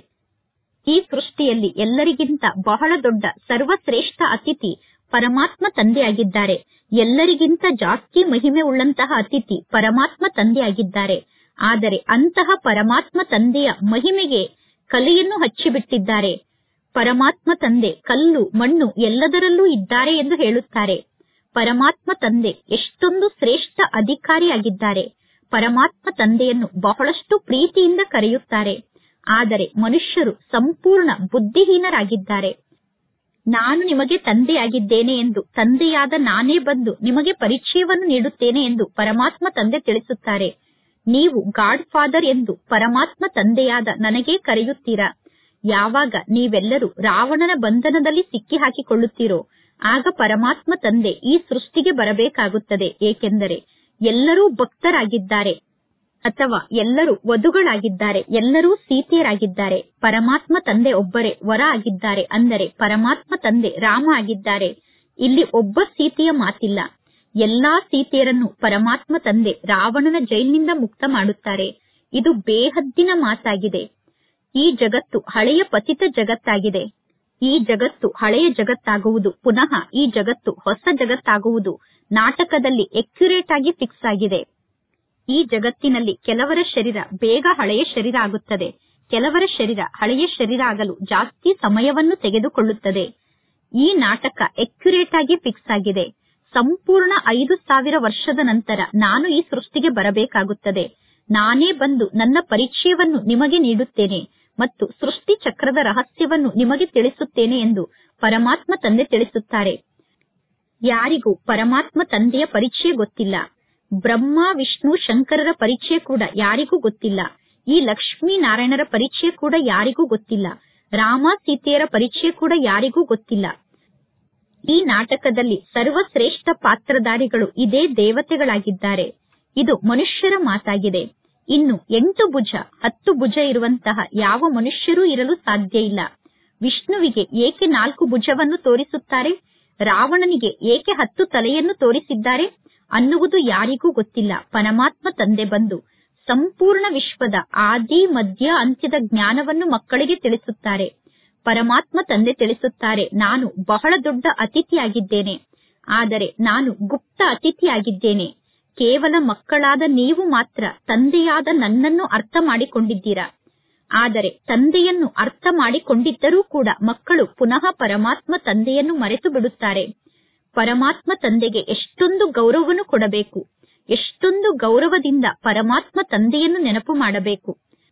ಈ ಸೃಷ್ಟಿಯಲ್ಲಿ ಎಲ್ಲರಿಗಿಂತ ಬಹಳ ದೊಡ್ಡ ಸರ್ವಶ್ರೇಷ್ಠ ಅತಿಥಿ ಪರಮಾತ್ಮ ತಂದೆಯಾಗಿದ್ದಾರೆ ಎಲ್ಲರಿಗಿಂತ ಜಾಸ್ತಿ ಮಹಿಮೆ ಉಳ್ಳಂತಹ ಅತಿಥಿ ಪರಮಾತ್ಮ ತಂದೆಯಾಗಿದ್ದಾರೆ ಆದರೆ ಅಂತಹ ಪರಮಾತ್ಮ ತಂದೆಯ ಮಹಿಮೆಗೆ ಕಲೆಯನ್ನು ಹಚ್ಚಿಬಿಟ್ಟಿದ್ದಾರೆ ಪರಮಾತ್ಮ ತಂದೆ ಕಲ್ಲು ಮಣ್ಣು ಎಲ್ಲದರಲ್ಲೂ ಇದ್ದಾರೆ ಎಂದು ಹೇಳುತ್ತಾರೆ ಪರಮಾತ್ಮ ತಂದೆ ಎಷ್ಟೊಂದು ಶ್ರೇಷ್ಠ ಅಧಿಕಾರಿಯಾಗಿದ್ದಾರೆ ಪರಮಾತ್ಮ ತಂದೆಯನ್ನು ಬಹಳಷ್ಟು ಪ್ರೀತಿಯಿಂದ ಕರೆಯುತ್ತಾರೆ ಆದರೆ ಮನುಷ್ಯರು ಸಂಪೂರ್ಣ ಬುದ್ಧಿಹೀನರಾಗಿದ್ದಾರೆ ನಾನು ನಿಮಗೆ ತಂದೆಯಾಗಿದ್ದೇನೆ ಎಂದು ತಂದೆಯಾದ ನಾನೇ ಬಂದು ನಿಮಗೆ ಪರಿಚಯವನ್ನು ನೀಡುತ್ತೇನೆ ಎಂದು ಪರಮಾತ್ಮ ತಂದೆ ತಿಳಿಸುತ್ತಾರೆ ನೀವು ಗಾಡ್ ಫಾದರ್ ಎಂದು ಪರಮಾತ್ಮ ತಂದೆಯಾದ ನನಗೇ ಕರೆಯುತ್ತೀರಾ ಯಾವಾಗ ನೀವೆಲ್ಲರೂ ರಾವಣನ ಬಂಧನದಲ್ಲಿ ಸಿಕ್ಕಿ ಹಾಕಿಕೊಳ್ಳುತ್ತೀರೋ ಆಗ ಪರಮಾತ್ಮ ತಂದೆ ಈ ಸೃಷ್ಟಿಗೆ ಬರಬೇಕಾಗುತ್ತದೆ ಏಕೆಂದರೆ ಎಲ್ಲರೂ ಭಕ್ತರಾಗಿದ್ದಾರೆ ಅಥವಾ ಎಲ್ಲರೂ ವಧುಗಳಾಗಿದ್ದಾರೆ ಎಲ್ಲರೂ ಸೀತೆಯರಾಗಿದ್ದಾರೆ ಪರಮಾತ್ಮ ತಂದೆ ಒಬ್ಬರೇ ವರ ಆಗಿದ್ದಾರೆ ಅಂದರೆ ಪರಮಾತ್ಮ ತಂದೆ ರಾಮ ಆಗಿದ್ದಾರೆ ಇಲ್ಲಿ ಒಬ್ಬ ಸೀತೆಯ ಮಾತಿಲ್ಲ ಎಲ್ಲಾ ಸೀತೆಯರನ್ನು ಪರಮಾತ್ಮ ತಂದೆ ರಾವಣನ ಜೈಲಿನಿಂದ ಮುಕ್ತ ಮಾಡುತ್ತಾರೆ ಇದು ಬೇಹದ್ದಿನ ಮಾತಾಗಿದೆ ಈ ಜಗತ್ತು ಹಳೆಯ ಪತಿತ ಜಗತ್ತಾಗಿದೆ ಈ ಜಗತ್ತು ಹಳೆಯ ಜಗತ್ತಾಗುವುದು ಪುನಃ ಈ ಜಗತ್ತು ಹೊಸ ಜಗತ್ತಾಗುವುದು ನಾಟಕದಲ್ಲಿ ಎಕ್ಯುರೇಟ್ ಆಗಿ ಫಿಕ್ಸ್ ಆಗಿದೆ ಈ ಜಗತ್ತಿನಲ್ಲಿ ಕೆಲವರ ಶರೀರ ಬೇಗ ಹಳೆಯ ಶರೀರ ಆಗುತ್ತದೆ ಕೆಲವರ ಶರೀರ ಹಳೆಯ ಶರೀರ ಆಗಲು ಜಾಸ್ತಿ ಸಮಯವನ್ನು ತೆಗೆದುಕೊಳ್ಳುತ್ತದೆ ಈ ನಾಟಕ ಎಕ್ಯುರೇಟ್ ಆಗಿ ಫಿಕ್ಸ್ ಆಗಿದೆ ಸಂಪೂರ್ಣ ಐದು ಸಾವಿರ ವರ್ಷದ ನಂತರ ನಾನು ಈ ಸೃಷ್ಟಿಗೆ ಬರಬೇಕಾಗುತ್ತದೆ ನಾನೇ ಬಂದು ನನ್ನ ಪರಿಚಯವನ್ನು ನಿಮಗೆ ನೀಡುತ್ತೇನೆ ಮತ್ತು ಸೃಷ್ಟಿ ಚಕ್ರದ ರಹಸ್ಯವನ್ನು ನಿಮಗೆ ತಿಳಿಸುತ್ತೇನೆ ಎಂದು ಪರಮಾತ್ಮ ತಂದೆ ತಿಳಿಸುತ್ತಾರೆ ಯಾರಿಗೂ ಪರಮಾತ್ಮ ತಂದೆಯ ಪರಿಚಯ ಗೊತ್ತಿಲ್ಲ ಬ್ರಹ್ಮ ವಿಷ್ಣು ಶಂಕರರ ಪರಿಚಯ ಕೂಡ ಯಾರಿಗೂ ಗೊತ್ತಿಲ್ಲ ಈ ಲಕ್ಷ್ಮೀ ನಾರಾಯಣರ ಪರಿಚಯ ಕೂಡ ಯಾರಿಗೂ ಗೊತ್ತಿಲ್ಲ ರಾಮ ಸೀತೆಯರ ಪರಿಚಯ ಕೂಡ ಯಾರಿಗೂ ಗೊತ್ತಿಲ್ಲ ಈ ನಾಟಕದಲ್ಲಿ ಸರ್ವಶ್ರೇಷ್ಠ ಪಾತ್ರಧಾರಿಗಳು ಇದೇ ದೇವತೆಗಳಾಗಿದ್ದಾರೆ ಇದು ಮನುಷ್ಯರ ಮಾತಾಗಿದೆ ಇನ್ನು ಎಂಟು ಭುಜ ಹತ್ತು ಭುಜ ಇರುವಂತಹ ಯಾವ ಮನುಷ್ಯರೂ ಇರಲು ಸಾಧ್ಯ ಇಲ್ಲ ವಿಷ್ಣುವಿಗೆ ಏಕೆ ನಾಲ್ಕು ಭುಜವನ್ನು ತೋರಿಸುತ್ತಾರೆ ರಾವಣನಿಗೆ ಏಕೆ ಹತ್ತು ತಲೆಯನ್ನು ತೋರಿಸಿದ್ದಾರೆ ಅನ್ನುವುದು ಯಾರಿಗೂ ಗೊತ್ತಿಲ್ಲ ಪರಮಾತ್ಮ ತಂದೆ ಬಂದು ಸಂಪೂರ್ಣ ವಿಶ್ವದ ಆದಿ ಮಧ್ಯ ಅಂತ್ಯದ ಜ್ಞಾನವನ್ನು ಮಕ್ಕಳಿಗೆ ತಿಳಿಸುತ್ತಾರೆ ಪರಮಾತ್ಮ ತಂದೆ ತಿಳಿಸುತ್ತಾರೆ ನಾನು ಬಹಳ ದೊಡ್ಡ ಅತಿಥಿಯಾಗಿದ್ದೇನೆ ಆದರೆ ನಾನು ಗುಪ್ತ ಅತಿಥಿಯಾಗಿದ್ದೇನೆ ಕೇವಲ ಮಕ್ಕಳಾದ ನೀವು ಮಾತ್ರ ತಂದೆಯಾದ ನನ್ನನ್ನು ಅರ್ಥ ಮಾಡಿಕೊಂಡಿದ್ದೀರಾ ಆದರೆ ತಂದೆಯನ್ನು ಅರ್ಥ ಮಾಡಿಕೊಂಡಿದ್ದರೂ ಕೂಡ ಮಕ್ಕಳು ಪುನಃ ಪರಮಾತ್ಮ ತಂದೆಯನ್ನು ಮರೆತು ಬಿಡುತ್ತಾರೆ ಪರಮಾತ್ಮ ತಂದೆಗೆ ಎಷ್ಟೊಂದು ಗೌರವವನ್ನು ಕೊಡಬೇಕು ಎಷ್ಟೊಂದು ಗೌರವದಿಂದ ಪರಮಾತ್ಮ ತಂದೆಯನ್ನು ನೆನಪು ಮಾಡಬೇಕು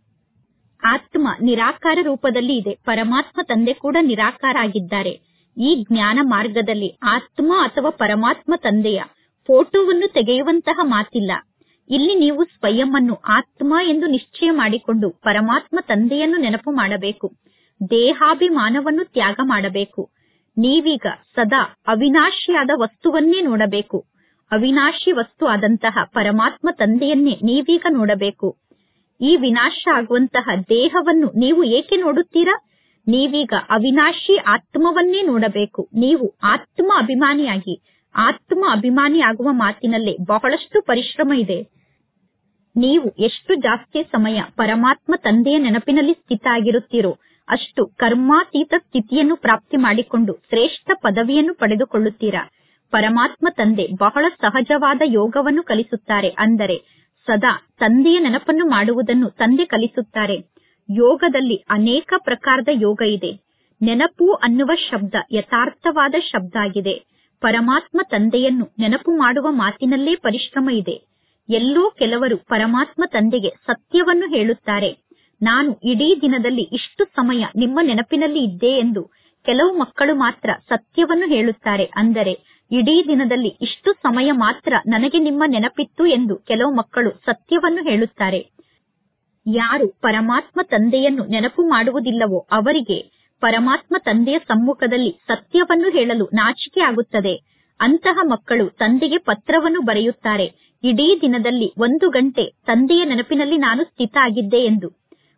ಆತ್ಮ ನಿರಾಕಾರ ರೂಪದಲ್ಲಿ ಇದೆ ಪರಮಾತ್ಮ ತಂದೆ ಕೂಡ ನಿರಾಕಾರ ಆಗಿದ್ದಾರೆ ಈ ಜ್ಞಾನ ಮಾರ್ಗದಲ್ಲಿ ಆತ್ಮ ಅಥವಾ ಪರಮಾತ್ಮ ತಂದೆಯ ಫೋಟೋವನ್ನು ತೆಗೆಯುವಂತಹ ಮಾತಿಲ್ಲ ಇಲ್ಲಿ ನೀವು ಸ್ವಯಂ ಅನ್ನು ಆತ್ಮ ಎಂದು ನಿಶ್ಚಯ ಮಾಡಿಕೊಂಡು ಪರಮಾತ್ಮ ತಂದೆಯನ್ನು ನೆನಪು ಮಾಡಬೇಕು ದೇಹಾಭಿಮಾನವನ್ನು ತ್ಯಾಗ ಮಾಡಬೇಕು ನೀವೀಗ ಸದಾ ಅವಿನಾಶಿಯಾದ ವಸ್ತುವನ್ನೇ ನೋಡಬೇಕು ಅವಿನಾಶಿ ವಸ್ತು ಆದಂತಹ ಪರಮಾತ್ಮ ತಂದೆಯನ್ನೇ ನೀವೀಗ ನೋಡಬೇಕು ಈ ವಿನಾಶ ಆಗುವಂತಹ ದೇಹವನ್ನು ನೀವು ಏಕೆ ನೋಡುತ್ತೀರಾ ನೀವೀಗ ಅವಿನಾಶಿ ಆತ್ಮವನ್ನೇ ನೋಡಬೇಕು ನೀವು ಆತ್ಮ ಅಭಿಮಾನಿಯಾಗಿ ಆತ್ಮ ಅಭಿಮಾನಿ ಆಗುವ ಮಾತಿನಲ್ಲೇ ಬಹಳಷ್ಟು ಪರಿಶ್ರಮ ಇದೆ ನೀವು ಎಷ್ಟು ಜಾಸ್ತಿ ಸಮಯ ಪರಮಾತ್ಮ ತಂದೆಯ ನೆನಪಿನಲ್ಲಿ ಸ್ಥಿತ ಆಗಿರುತ್ತೀರೋ ಅಷ್ಟು ಕರ್ಮಾತೀತ ಸ್ಥಿತಿಯನ್ನು ಪ್ರಾಪ್ತಿ ಮಾಡಿಕೊಂಡು ಶ್ರೇಷ್ಠ ಪದವಿಯನ್ನು ಪಡೆದುಕೊಳ್ಳುತ್ತೀರಾ ಪರಮಾತ್ಮ ತಂದೆ ಬಹಳ ಸಹಜವಾದ ಯೋಗವನ್ನು ಕಲಿಸುತ್ತಾರೆ ಅಂದರೆ ಸದಾ ತಂದೆಯ ನೆನಪನ್ನು ಮಾಡುವುದನ್ನು ತಂದೆ ಕಲಿಸುತ್ತಾರೆ ಯೋಗದಲ್ಲಿ ಅನೇಕ ಪ್ರಕಾರದ ಯೋಗ ಇದೆ ನೆನಪು ಅನ್ನುವ ಶಬ್ದ ಯಥಾರ್ಥವಾದ ಶಬ್ದ ಆಗಿದೆ ಪರಮಾತ್ಮ ತಂದೆಯನ್ನು ನೆನಪು ಮಾಡುವ ಮಾತಿನಲ್ಲೇ ಪರಿಶ್ರಮ ಇದೆ ಎಲ್ಲೋ ಕೆಲವರು ಪರಮಾತ್ಮ ತಂದೆಗೆ ಸತ್ಯವನ್ನು ಹೇಳುತ್ತಾರೆ ನಾನು ಇಡೀ ದಿನದಲ್ಲಿ ಇಷ್ಟು ಸಮಯ ನಿಮ್ಮ ನೆನಪಿನಲ್ಲಿ ಇದ್ದೆ ಎಂದು ಕೆಲವು ಮಕ್ಕಳು ಮಾತ್ರ ಸತ್ಯವನ್ನು ಹೇಳುತ್ತಾರೆ ಅಂದರೆ ಇಡೀ ದಿನದಲ್ಲಿ ಇಷ್ಟು ಸಮಯ ಮಾತ್ರ ನನಗೆ ನಿಮ್ಮ ನೆನಪಿತ್ತು ಎಂದು ಕೆಲವು ಮಕ್ಕಳು ಸತ್ಯವನ್ನು ಹೇಳುತ್ತಾರೆ ಯಾರು ಪರಮಾತ್ಮ ತಂದೆಯನ್ನು ನೆನಪು ಮಾಡುವುದಿಲ್ಲವೋ ಅವರಿಗೆ ಪರಮಾತ್ಮ ತಂದೆಯ ಸಮ್ಮುಖದಲ್ಲಿ ಸತ್ಯವನ್ನು ಹೇಳಲು ನಾಚಿಕೆ ಆಗುತ್ತದೆ ಅಂತಹ ಮಕ್ಕಳು ತಂದೆಗೆ ಪತ್ರವನ್ನು ಬರೆಯುತ್ತಾರೆ ಇಡೀ ದಿನದಲ್ಲಿ ಒಂದು ಗಂಟೆ ತಂದೆಯ ನೆನಪಿನಲ್ಲಿ ನಾನು ಸ್ಥಿತ ಆಗಿದ್ದೆ ಎಂದು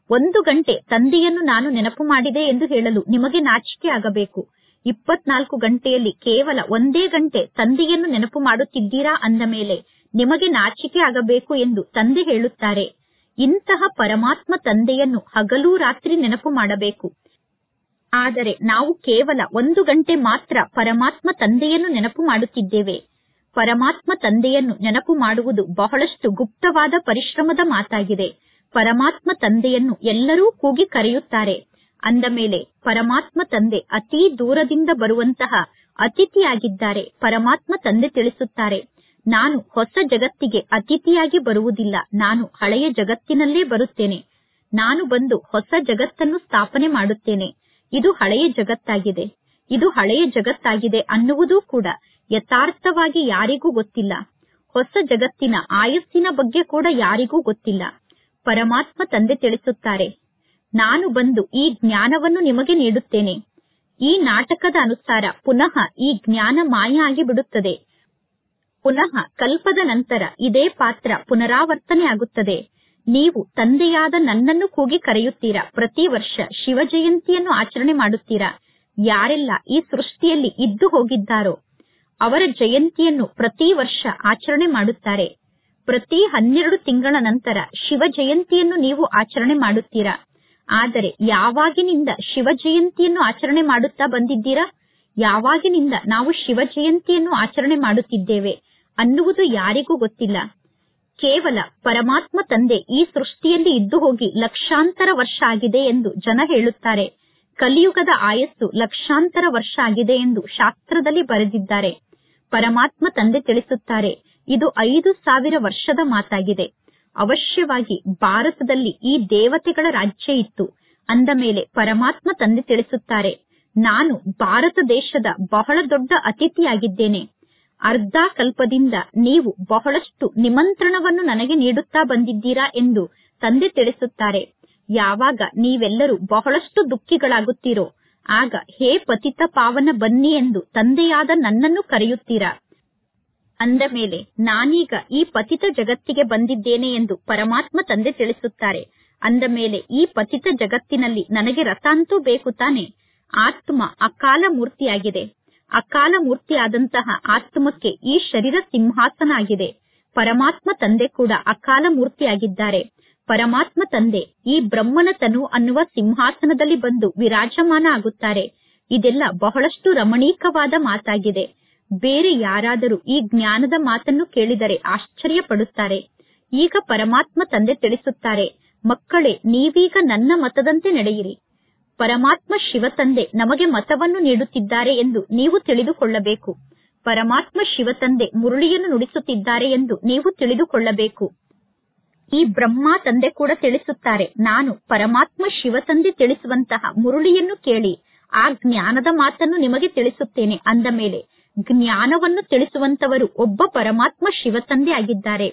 ಒಂದು ಗಂಟೆ ತಂದೆಯನ್ನು ನಾನು ನೆನಪು ಮಾಡಿದೆ ಎಂದು ಹೇಳಲು ನಿಮಗೆ ನಾಚಿಕೆ ಆಗಬೇಕು ಇಪ್ಪತ್ನಾಲ್ಕು ಗಂಟೆಯಲ್ಲಿ ಕೇವಲ ಒಂದೇ ಗಂಟೆ ತಂದೆಯನ್ನು ನೆನಪು ಮಾಡುತ್ತಿದ್ದೀರಾ ಅಂದ ಮೇಲೆ ನಿಮಗೆ ನಾಚಿಕೆ ಆಗಬೇಕು ಎಂದು ತಂದೆ ಹೇಳುತ್ತಾರೆ ಇಂತಹ ಪರಮಾತ್ಮ ತಂದೆಯನ್ನು ಹಗಲು ರಾತ್ರಿ ನೆನಪು ಮಾಡಬೇಕು ಆದರೆ ನಾವು ಕೇವಲ ಒಂದು ಗಂಟೆ ಮಾತ್ರ ಪರಮಾತ್ಮ ತಂದೆಯನ್ನು ನೆನಪು ಮಾಡುತ್ತಿದ್ದೇವೆ ಪರಮಾತ್ಮ ತಂದೆಯನ್ನು ನೆನಪು ಮಾಡುವುದು ಬಹಳಷ್ಟು ಗುಪ್ತವಾದ ಪರಿಶ್ರಮದ ಮಾತಾಗಿದೆ ಪರಮಾತ್ಮ ತಂದೆಯನ್ನು ಎಲ್ಲರೂ ಕೂಗಿ ಕರೆಯುತ್ತಾರೆ ಅಂದ ಮೇಲೆ ಪರಮಾತ್ಮ ತಂದೆ ಅತೀ ದೂರದಿಂದ ಬರುವಂತಹ ಅತಿಥಿಯಾಗಿದ್ದಾರೆ ಪರಮಾತ್ಮ ತಂದೆ ತಿಳಿಸುತ್ತಾರೆ ನಾನು ಹೊಸ ಜಗತ್ತಿಗೆ ಅತಿಥಿಯಾಗಿ ಬರುವುದಿಲ್ಲ ನಾನು ಹಳೆಯ ಜಗತ್ತಿನಲ್ಲೇ ಬರುತ್ತೇನೆ ನಾನು ಬಂದು ಹೊಸ ಜಗತ್ತನ್ನು ಸ್ಥಾಪನೆ ಮಾಡುತ್ತೇನೆ ಇದು ಹಳೆಯ ಜಗತ್ತಾಗಿದೆ ಇದು ಹಳೆಯ ಜಗತ್ತಾಗಿದೆ ಅನ್ನುವುದೂ ಕೂಡ ಯಥಾರ್ಥವಾಗಿ ಯಾರಿಗೂ ಗೊತ್ತಿಲ್ಲ ಹೊಸ ಜಗತ್ತಿನ ಆಯಸ್ಸಿನ ಬಗ್ಗೆ ಕೂಡ ಯಾರಿಗೂ ಗೊತ್ತಿಲ್ಲ ಪರಮಾತ್ಮ ತಂದೆ ತಿಳಿಸುತ್ತಾರೆ ನಾನು ಬಂದು ಈ ಜ್ಞಾನವನ್ನು ನಿಮಗೆ ನೀಡುತ್ತೇನೆ ಈ ನಾಟಕದ ಅನುಸಾರ ಪುನಃ ಈ ಜ್ಞಾನ ಮಾಯ ಆಗಿ ಬಿಡುತ್ತದೆ ಪುನಃ ಕಲ್ಪದ ನಂತರ ಇದೇ ಪಾತ್ರ ಪುನರಾವರ್ತನೆ ಆಗುತ್ತದೆ ನೀವು ತಂದೆಯಾದ ನನ್ನನ್ನು ಕೂಗಿ ಕರೆಯುತ್ತೀರಾ ಪ್ರತಿ ವರ್ಷ ಶಿವ ಜಯಂತಿಯನ್ನು ಆಚರಣೆ ಮಾಡುತ್ತೀರಾ ಯಾರೆಲ್ಲ ಈ ಸೃಷ್ಟಿಯಲ್ಲಿ ಇದ್ದು ಹೋಗಿದ್ದಾರೋ ಅವರ ಜಯಂತಿಯನ್ನು ಪ್ರತಿ ವರ್ಷ ಆಚರಣೆ ಮಾಡುತ್ತಾರೆ ಪ್ರತಿ ಹನ್ನೆರಡು ತಿಂಗಳ ನಂತರ ಶಿವ ಜಯಂತಿಯನ್ನು ನೀವು ಆಚರಣೆ ಮಾಡುತ್ತೀರಾ ಆದರೆ ಯಾವಾಗಿನಿಂದ ಶಿವ ಜಯಂತಿಯನ್ನು ಆಚರಣೆ ಮಾಡುತ್ತಾ ಬಂದಿದ್ದೀರಾ ಯಾವಾಗಿನಿಂದ ನಾವು ಶಿವ ಜಯಂತಿಯನ್ನು ಆಚರಣೆ ಮಾಡುತ್ತಿದ್ದೇವೆ ಅನ್ನುವುದು ಯಾರಿಗೂ ಗೊತ್ತಿಲ್ಲ ಕೇವಲ ಪರಮಾತ್ಮ ತಂದೆ ಈ ಸೃಷ್ಟಿಯಲ್ಲಿ ಇದ್ದು ಹೋಗಿ ಲಕ್ಷಾಂತರ ವರ್ಷ ಆಗಿದೆ ಎಂದು ಜನ ಹೇಳುತ್ತಾರೆ ಕಲಿಯುಗದ ಆಯಸ್ಸು ಲಕ್ಷಾಂತರ ವರ್ಷ ಆಗಿದೆ ಎಂದು ಶಾಸ್ತ್ರದಲ್ಲಿ ಬರೆದಿದ್ದಾರೆ ಪರಮಾತ್ಮ ತಂದೆ ತಿಳಿಸುತ್ತಾರೆ ಇದು ಐದು ಸಾವಿರ ವರ್ಷದ ಮಾತಾಗಿದೆ ಅವಶ್ಯವಾಗಿ ಭಾರತದಲ್ಲಿ ಈ ದೇವತೆಗಳ ರಾಜ್ಯ ಇತ್ತು ಅಂದ ಮೇಲೆ ಪರಮಾತ್ಮ ತಂದೆ ತಿಳಿಸುತ್ತಾರೆ ನಾನು ಭಾರತ ದೇಶದ ಬಹಳ ದೊಡ್ಡ ಅತಿಥಿಯಾಗಿದ್ದೇನೆ ಅರ್ಧ ಕಲ್ಪದಿಂದ ನೀವು ಬಹಳಷ್ಟು ನಿಮಂತ್ರಣವನ್ನು ನನಗೆ ನೀಡುತ್ತಾ ಬಂದಿದ್ದೀರಾ ಎಂದು ತಂದೆ ತಿಳಿಸುತ್ತಾರೆ ಯಾವಾಗ ನೀವೆಲ್ಲರೂ ಬಹಳಷ್ಟು ದುಃಖಿಗಳಾಗುತ್ತೀರೋ ಆಗ ಹೇ ಪತಿತ ಪಾವನ ಬನ್ನಿ ಎಂದು ತಂದೆಯಾದ ನನ್ನನ್ನು ಕರೆಯುತ್ತೀರಾ ಅಂದ ಮೇಲೆ ನಾನೀಗ ಈ ಪತಿತ ಜಗತ್ತಿಗೆ ಬಂದಿದ್ದೇನೆ ಎಂದು ಪರಮಾತ್ಮ ತಂದೆ ತಿಳಿಸುತ್ತಾರೆ ಅಂದ ಮೇಲೆ ಈ ಪತಿತ ಜಗತ್ತಿನಲ್ಲಿ ನನಗೆ ರಥ ಅಂತೂ ಬೇಕು ತಾನೆ ಆತ್ಮ ಅಕಾಲ ಮೂರ್ತಿಯಾಗಿದೆ ಅಕಾಲ ಮೂರ್ತಿಯಾದಂತಹ ಆತ್ಮಕ್ಕೆ ಈ ಶರೀರ ಸಿಂಹಾಸನ ಆಗಿದೆ ಪರಮಾತ್ಮ ತಂದೆ ಕೂಡ ಅಕಾಲ ಮೂರ್ತಿಯಾಗಿದ್ದಾರೆ ಪರಮಾತ್ಮ ತಂದೆ ಈ ಬ್ರಹ್ಮನ ತನು ಅನ್ನುವ ಸಿಂಹಾಸನದಲ್ಲಿ ಬಂದು ವಿರಾಜಮಾನ ಆಗುತ್ತಾರೆ ಇದೆಲ್ಲ ಬಹಳಷ್ಟು ರಮಣೀಕವಾದ ಮಾತಾಗಿದೆ ಬೇರೆ ಯಾರಾದರೂ ಈ ಜ್ಞಾನದ ಮಾತನ್ನು ಕೇಳಿದರೆ ಆಶ್ಚರ್ಯ ಪಡುತ್ತಾರೆ ಈಗ ಪರಮಾತ್ಮ ತಂದೆ ತಿಳಿಸುತ್ತಾರೆ ಮಕ್ಕಳೇ ನೀವೀಗ ನನ್ನ ಮತದಂತೆ ನಡೆಯಿರಿ ಪರಮಾತ್ಮ ಶಿವ ತಂದೆ ನಮಗೆ ಮತವನ್ನು ನೀಡುತ್ತಿದ್ದಾರೆ ಎಂದು ನೀವು ತಿಳಿದುಕೊಳ್ಳಬೇಕು ಪರಮಾತ್ಮ ಶಿವ ತಂದೆ ಮುರುಳಿಯನ್ನು ನುಡಿಸುತ್ತಿದ್ದಾರೆ ಎಂದು ನೀವು ತಿಳಿದುಕೊಳ್ಳಬೇಕು ಈ ಬ್ರಹ್ಮ ತಂದೆ ಕೂಡ ತಿಳಿಸುತ್ತಾರೆ ನಾನು ಪರಮಾತ್ಮ ಶಿವ ತಂದೆ ತಿಳಿಸುವಂತಹ ಮುರುಳಿಯನ್ನು ಕೇಳಿ ಆ ಜ್ಞಾನದ ಮಾತನ್ನು ನಿಮಗೆ ತಿಳಿಸುತ್ತೇನೆ ಅಂದ ಮೇಲೆ ಜ್ಞಾನವನ್ನು ತಿಳಿಸುವಂತವರು ಒಬ್ಬ ಪರಮಾತ್ಮ ಶಿವ ತಂದೆ ಆಗಿದ್ದಾರೆ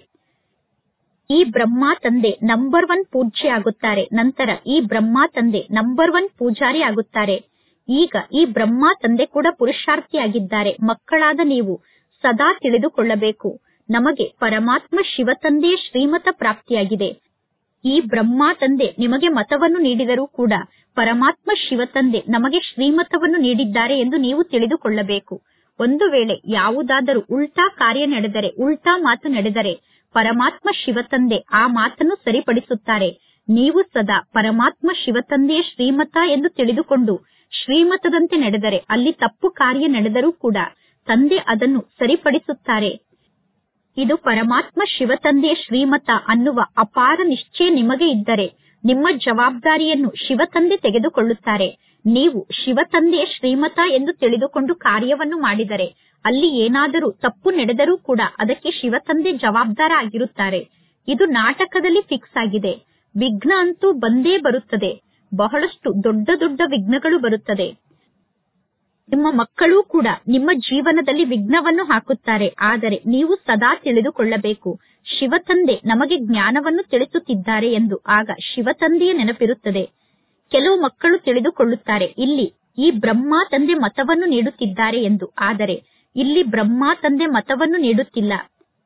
ಈ ಬ್ರಹ್ಮ ತಂದೆ ನಂಬರ್ ಒನ್ ಪೂಜ್ಯ ಆಗುತ್ತಾರೆ ನಂತರ ಈ ಬ್ರಹ್ಮ ತಂದೆ ನಂಬರ್ ಒನ್ ಪೂಜಾರಿ ಆಗುತ್ತಾರೆ ಈಗ ಈ ಬ್ರಹ್ಮ ತಂದೆ ಕೂಡ ಪುರುಷಾರ್ಥಿಯಾಗಿದ್ದಾರೆ ಮಕ್ಕಳಾದ ನೀವು ಸದಾ ತಿಳಿದುಕೊಳ್ಳಬೇಕು ನಮಗೆ ಪರಮಾತ್ಮ ಶಿವ ತಂದೆಯ ಶ್ರೀಮತ ಪ್ರಾಪ್ತಿಯಾಗಿದೆ ಈ ಬ್ರಹ್ಮ ತಂದೆ ನಿಮಗೆ ಮತವನ್ನು ನೀಡಿದರೂ ಕೂಡ ಪರಮಾತ್ಮ ಶಿವ ತಂದೆ ನಮಗೆ ಶ್ರೀಮತವನ್ನು ನೀಡಿದ್ದಾರೆ ಎಂದು ನೀವು ತಿಳಿದುಕೊಳ್ಳಬೇಕು ಒಂದು ವೇಳೆ ಯಾವುದಾದರೂ ಉಲ್ಟಾ ಕಾರ್ಯ ನಡೆದರೆ ಉಲ್ಟಾ ಮಾತು ನಡೆದರೆ ಪರಮಾತ್ಮ ಶಿವ ತಂದೆ ಆ ಮಾತನ್ನು ಸರಿಪಡಿಸುತ್ತಾರೆ ನೀವು ಸದಾ ಪರಮಾತ್ಮ ಶಿವ ತಂದೆಯ ಶ್ರೀಮತ ಎಂದು ತಿಳಿದುಕೊಂಡು ಶ್ರೀಮತದಂತೆ ನಡೆದರೆ ಅಲ್ಲಿ ತಪ್ಪು ಕಾರ್ಯ ನಡೆದರೂ ಕೂಡ ತಂದೆ ಅದನ್ನು ಸರಿಪಡಿಸುತ್ತಾರೆ ಇದು ಪರಮಾತ್ಮ ಶಿವ ತಂದೆಯ ಶ್ರೀಮತ ಅನ್ನುವ ಅಪಾರ ನಿಶ್ಚಯ ನಿಮಗೆ ಇದ್ದರೆ ನಿಮ್ಮ ಜವಾಬ್ದಾರಿಯನ್ನು ಶಿವ ತಂದೆ ತೆಗೆದುಕೊಳ್ಳುತ್ತಾರೆ ನೀವು ಶಿವ ತಂದೆಯ ಶ್ರೀಮತ ಎಂದು ತಿಳಿದುಕೊಂಡು ಕಾರ್ಯವನ್ನು ಮಾಡಿದರೆ ಅಲ್ಲಿ ಏನಾದರೂ ತಪ್ಪು ನಡೆದರೂ ಕೂಡ ಅದಕ್ಕೆ ಶಿವ ತಂದೆ ಜವಾಬ್ದಾರ ಆಗಿರುತ್ತಾರೆ ಇದು ನಾಟಕದಲ್ಲಿ ಫಿಕ್ಸ್ ಆಗಿದೆ ವಿಘ್ನ ಅಂತೂ ಬಂದೇ ಬರುತ್ತದೆ ಬಹಳಷ್ಟು ದೊಡ್ಡ ದೊಡ್ಡ ವಿಘ್ನಗಳು ಬರುತ್ತದೆ ನಿಮ್ಮ ಮಕ್ಕಳೂ ಕೂಡ ನಿಮ್ಮ ಜೀವನದಲ್ಲಿ ವಿಘ್ನವನ್ನು ಹಾಕುತ್ತಾರೆ ಆದರೆ ನೀವು ಸದಾ ತಿಳಿದುಕೊಳ್ಳಬೇಕು ಶಿವ ತಂದೆ ನಮಗೆ ಜ್ಞಾನವನ್ನು ತಿಳಿಸುತ್ತಿದ್ದಾರೆ ಎಂದು ಆಗ ಶಿವ ತಂದೆಯ ನೆನಪಿರುತ್ತದೆ ಕೆಲವು ಮಕ್ಕಳು ತಿಳಿದುಕೊಳ್ಳುತ್ತಾರೆ ಇಲ್ಲಿ ಈ ಬ್ರಹ್ಮ ತಂದೆ ಮತವನ್ನು ನೀಡುತ್ತಿದ್ದಾರೆ ಎಂದು ಆದರೆ ಇಲ್ಲಿ ಬ್ರಹ್ಮ ತಂದೆ ಮತವನ್ನು ನೀಡುತ್ತಿಲ್ಲ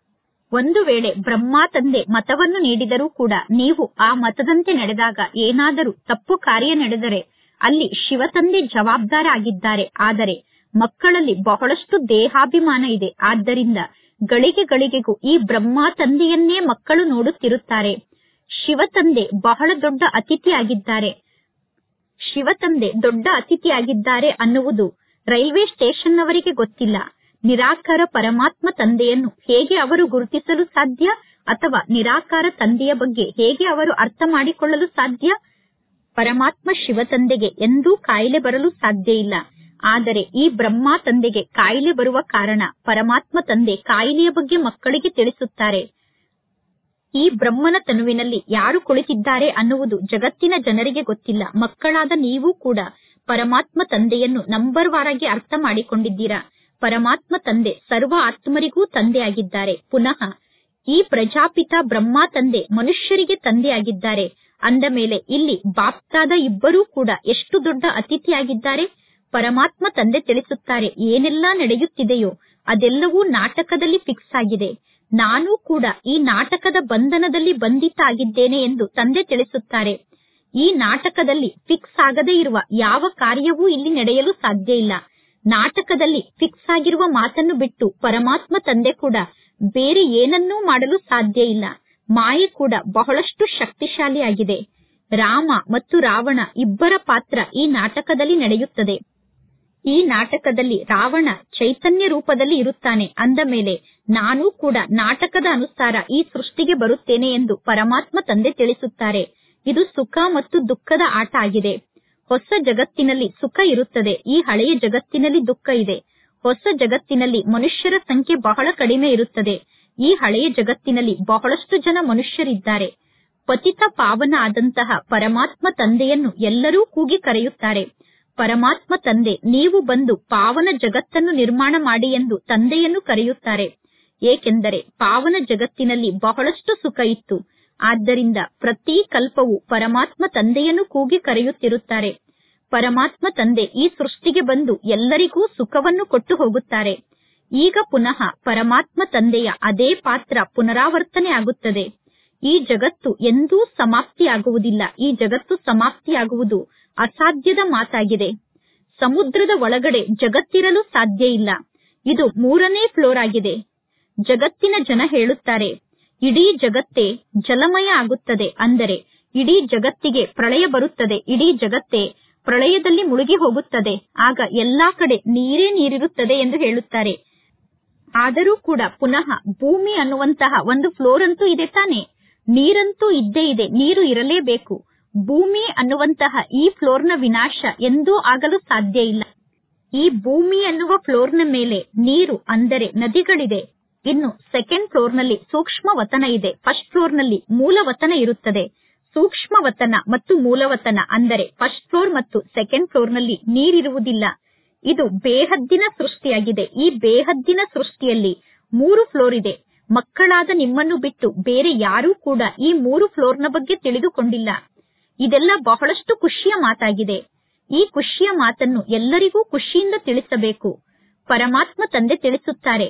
ಒಂದು ವೇಳೆ ಬ್ರಹ್ಮ ತಂದೆ ಮತವನ್ನು ನೀಡಿದರೂ ಕೂಡ ನೀವು ಆ ಮತದಂತೆ ನಡೆದಾಗ ಏನಾದರೂ ತಪ್ಪು ಕಾರ್ಯ ನಡೆದರೆ ಅಲ್ಲಿ ಶಿವ ತಂದೆ ಜವಾಬ್ದಾರ ಆಗಿದ್ದಾರೆ ಆದರೆ ಮಕ್ಕಳಲ್ಲಿ ಬಹಳಷ್ಟು ದೇಹಾಭಿಮಾನ ಇದೆ ಆದ್ದರಿಂದ ಗಳಿಗೆ ಗಳಿಗೆಗೂ ಈ ಬ್ರಹ್ಮ ತಂದೆಯನ್ನೇ ಮಕ್ಕಳು ನೋಡುತ್ತಿರುತ್ತಾರೆ ಶಿವ ತಂದೆ ಬಹಳ ದೊಡ್ಡ ಅತಿಥಿಯಾಗಿದ್ದಾರೆ ಶಿವ ತಂದೆ ದೊಡ್ಡ ಅತಿಥಿಯಾಗಿದ್ದಾರೆ ಅನ್ನುವುದು ರೈಲ್ವೆ ಸ್ಟೇಷನ್ನವರಿಗೆ ಗೊತ್ತಿಲ್ಲ ನಿರಾಕಾರ ಪರಮಾತ್ಮ ತಂದೆಯನ್ನು ಹೇಗೆ ಅವರು ಗುರುತಿಸಲು ಸಾಧ್ಯ ಅಥವಾ ನಿರಾಕಾರ ತಂದೆಯ ಬಗ್ಗೆ ಹೇಗೆ ಅವರು ಅರ್ಥ ಮಾಡಿಕೊಳ್ಳಲು ಸಾಧ್ಯ ಪರಮಾತ್ಮ ಶಿವ ತಂದೆಗೆ ಎಂದೂ ಕಾಯಿಲೆ ಬರಲು ಸಾಧ್ಯ ಇಲ್ಲ ಆದರೆ ಈ ಬ್ರಹ್ಮ ತಂದೆಗೆ ಕಾಯಿಲೆ ಬರುವ ಕಾರಣ ಪರಮಾತ್ಮ ತಂದೆ ಕಾಯಿಲೆಯ ಬಗ್ಗೆ ಮಕ್ಕಳಿಗೆ ತಿಳಿಸುತ್ತಾರೆ ಈ ಬ್ರಹ್ಮನ ತನುವಿನಲ್ಲಿ ಯಾರು ಕುಳಿತಿದ್ದಾರೆ ಅನ್ನುವುದು ಜಗತ್ತಿನ ಜನರಿಗೆ ಗೊತ್ತಿಲ್ಲ ಮಕ್ಕಳಾದ ನೀವು ಕೂಡ ಪರಮಾತ್ಮ ತಂದೆಯನ್ನು ನಂಬರ್ ವಾರಾಗಿ ಅರ್ಥ ಮಾಡಿಕೊಂಡಿದ್ದೀರಾ ಪರಮಾತ್ಮ ತಂದೆ ಸರ್ವ ಆತ್ಮರಿಗೂ ತಂದೆಯಾಗಿದ್ದಾರೆ ಪುನಃ ಈ ಪ್ರಜಾಪಿತ ಬ್ರಹ್ಮ ತಂದೆ ಮನುಷ್ಯರಿಗೆ ತಂದೆಯಾಗಿದ್ದಾರೆ ಅಂದ ಮೇಲೆ ಇಲ್ಲಿ ಬಾಪ್ತಾದ ಇಬ್ಬರೂ ಕೂಡ ಎಷ್ಟು ದೊಡ್ಡ ಅತಿಥಿಯಾಗಿದ್ದಾರೆ ಪರಮಾತ್ಮ ತಂದೆ ತಿಳಿಸುತ್ತಾರೆ ಏನೆಲ್ಲಾ ನಡೆಯುತ್ತಿದೆಯೋ ಅದೆಲ್ಲವೂ ನಾಟಕದಲ್ಲಿ ಫಿಕ್ಸ್ ಆಗಿದೆ ನಾನು ಕೂಡ ಈ ನಾಟಕದ ಬಂಧನದಲ್ಲಿ ಬಂಧಿತ ಆಗಿದ್ದೇನೆ ಎಂದು ತಂದೆ ತಿಳಿಸುತ್ತಾರೆ ಈ ನಾಟಕದಲ್ಲಿ ಫಿಕ್ಸ್ ಆಗದೇ ಇರುವ ಯಾವ ಕಾರ್ಯವೂ ಇಲ್ಲಿ ನಡೆಯಲು ಸಾಧ್ಯ ಇಲ್ಲ ನಾಟಕದಲ್ಲಿ ಫಿಕ್ಸ್ ಆಗಿರುವ ಮಾತನ್ನು ಬಿಟ್ಟು ಪರಮಾತ್ಮ ತಂದೆ ಕೂಡ ಬೇರೆ ಏನನ್ನೂ ಮಾಡಲು ಸಾಧ್ಯ ಇಲ್ಲ ಮಾಯೆ ಕೂಡ ಬಹಳಷ್ಟು ಶಕ್ತಿಶಾಲಿಯಾಗಿದೆ ರಾಮ ಮತ್ತು ರಾವಣ ಇಬ್ಬರ ಪಾತ್ರ ಈ ನಾಟಕದಲ್ಲಿ ನಡೆಯುತ್ತದೆ ಈ ನಾಟಕದಲ್ಲಿ ರಾವಣ ಚೈತನ್ಯ ರೂಪದಲ್ಲಿ ಇರುತ್ತಾನೆ ಅಂದ ಮೇಲೆ ನಾನು ಕೂಡ ನಾಟಕದ ಅನುಸಾರ ಈ ಸೃಷ್ಟಿಗೆ ಬರುತ್ತೇನೆ ಎಂದು ಪರಮಾತ್ಮ ತಂದೆ ತಿಳಿಸುತ್ತಾರೆ ಇದು ಸುಖ ಮತ್ತು ದುಃಖದ ಆಟ ಆಗಿದೆ ಹೊಸ ಜಗತ್ತಿನಲ್ಲಿ ಸುಖ ಇರುತ್ತದೆ ಈ ಹಳೆಯ ಜಗತ್ತಿನಲ್ಲಿ ದುಃಖ ಇದೆ ಹೊಸ ಜಗತ್ತಿನಲ್ಲಿ ಮನುಷ್ಯರ ಸಂಖ್ಯೆ ಬಹಳ ಕಡಿಮೆ ಇರುತ್ತದೆ ಈ ಹಳೆಯ ಜಗತ್ತಿನಲ್ಲಿ ಬಹಳಷ್ಟು ಜನ ಮನುಷ್ಯರಿದ್ದಾರೆ ಪತಿತ ಪಾವನ ಆದಂತಹ ಪರಮಾತ್ಮ ತಂದೆಯನ್ನು ಎಲ್ಲರೂ ಕೂಗಿ ಕರೆಯುತ್ತಾರೆ ಪರಮಾತ್ಮ ತಂದೆ ನೀವು ಬಂದು ಪಾವನ ಜಗತ್ತನ್ನು ನಿರ್ಮಾಣ ಮಾಡಿ ಎಂದು ತಂದೆಯನ್ನು ಕರೆಯುತ್ತಾರೆ ಏಕೆಂದರೆ ಪಾವನ ಜಗತ್ತಿನಲ್ಲಿ ಬಹಳಷ್ಟು ಸುಖ ಇತ್ತು ಆದ್ದರಿಂದ ಪ್ರತಿ ಕಲ್ಪವು ಪರಮಾತ್ಮ ತಂದೆಯನ್ನು ಕೂಗಿ ಕರೆಯುತ್ತಿರುತ್ತಾರೆ ಪರಮಾತ್ಮ ತಂದೆ ಈ ಸೃಷ್ಟಿಗೆ ಬಂದು ಎಲ್ಲರಿಗೂ ಸುಖವನ್ನು ಕೊಟ್ಟು ಹೋಗುತ್ತಾರೆ ಈಗ ಪುನಃ ಪರಮಾತ್ಮ ತಂದೆಯ ಅದೇ ಪಾತ್ರ ಪುನರಾವರ್ತನೆ ಆಗುತ್ತದೆ ಈ ಜಗತ್ತು ಎಂದೂ ಸಮಾಪ್ತಿಯಾಗುವುದಿಲ್ಲ ಈ ಜಗತ್ತು ಸಮಾಪ್ತಿಯಾಗುವುದು ಅಸಾಧ್ಯದ ಮಾತಾಗಿದೆ ಸಮುದ್ರದ ಒಳಗಡೆ ಜಗತ್ತಿರಲು ಸಾಧ್ಯ ಇಲ್ಲ ಇದು ಮೂರನೇ ಫ್ಲೋರ್ ಆಗಿದೆ ಜಗತ್ತಿನ ಜನ ಹೇಳುತ್ತಾರೆ ಇಡೀ ಜಗತ್ತೇ ಜಲಮಯ ಆಗುತ್ತದೆ ಅಂದರೆ ಇಡೀ ಜಗತ್ತಿಗೆ ಪ್ರಳಯ ಬರುತ್ತದೆ ಇಡೀ ಜಗತ್ತೇ ಪ್ರಳಯದಲ್ಲಿ ಮುಳುಗಿ ಹೋಗುತ್ತದೆ ಆಗ ಎಲ್ಲಾ ಕಡೆ ನೀರೇ ನೀರಿರುತ್ತದೆ ಎಂದು ಹೇಳುತ್ತಾರೆ ಆದರೂ ಕೂಡ ಪುನಃ ಭೂಮಿ ಅನ್ನುವಂತಹ ಒಂದು ಫ್ಲೋರ್ ಅಂತೂ ಇದೆ ತಾನೆ ನೀರಂತೂ ಇದ್ದೇ ಇದೆ ನೀರು ಇರಲೇಬೇಕು ಭೂಮಿ ಅನ್ನುವಂತಹ ಈ ಫ್ಲೋರ್ನ ವಿನಾಶ ಎಂದೂ ಆಗಲು ಸಾಧ್ಯ ಇಲ್ಲ ಈ ಭೂಮಿ ಅನ್ನುವ ಫ್ಲೋರ್ನ ಮೇಲೆ ನೀರು ಅಂದರೆ ನದಿಗಳಿದೆ ಇನ್ನು ಸೆಕೆಂಡ್ ಫ್ಲೋರ್ನಲ್ಲಿ ಸೂಕ್ಷ್ಮ ವತನ ಇದೆ ಫಸ್ಟ್ ಫ್ಲೋರ್ನಲ್ಲಿ ಮೂಲವತನ ಇರುತ್ತದೆ ಸೂಕ್ಷ್ಮ ವತನ ಮತ್ತು ಮೂಲವತನ ಅಂದರೆ ಫಸ್ಟ್ ಫ್ಲೋರ್ ಮತ್ತು ಸೆಕೆಂಡ್ ಫ್ಲೋರ್ನಲ್ಲಿ ನೀರಿರುವುದಿಲ್ಲ ಇದು ಬೇಹದ್ದಿನ ಸೃಷ್ಟಿಯಾಗಿದೆ ಈ ಬೇಹದ್ದಿನ ಸೃಷ್ಟಿಯಲ್ಲಿ ಮೂರು ಫ್ಲೋರ್ ಇದೆ ಮಕ್ಕಳಾದ ನಿಮ್ಮನ್ನು ಬಿಟ್ಟು ಬೇರೆ ಯಾರೂ ಕೂಡ ಈ ಮೂರು ಫ್ಲೋರ್ನ ಬಗ್ಗೆ ತಿಳಿದುಕೊಂಡಿಲ್ಲ ಇದೆಲ್ಲ ಬಹಳಷ್ಟು ಖುಷಿಯ ಮಾತಾಗಿದೆ ಈ ಖುಷಿಯ ಮಾತನ್ನು ಎಲ್ಲರಿಗೂ ಖುಷಿಯಿಂದ ತಿಳಿಸಬೇಕು ಪರಮಾತ್ಮ ತಂದೆ ತಿಳಿಸುತ್ತಾರೆ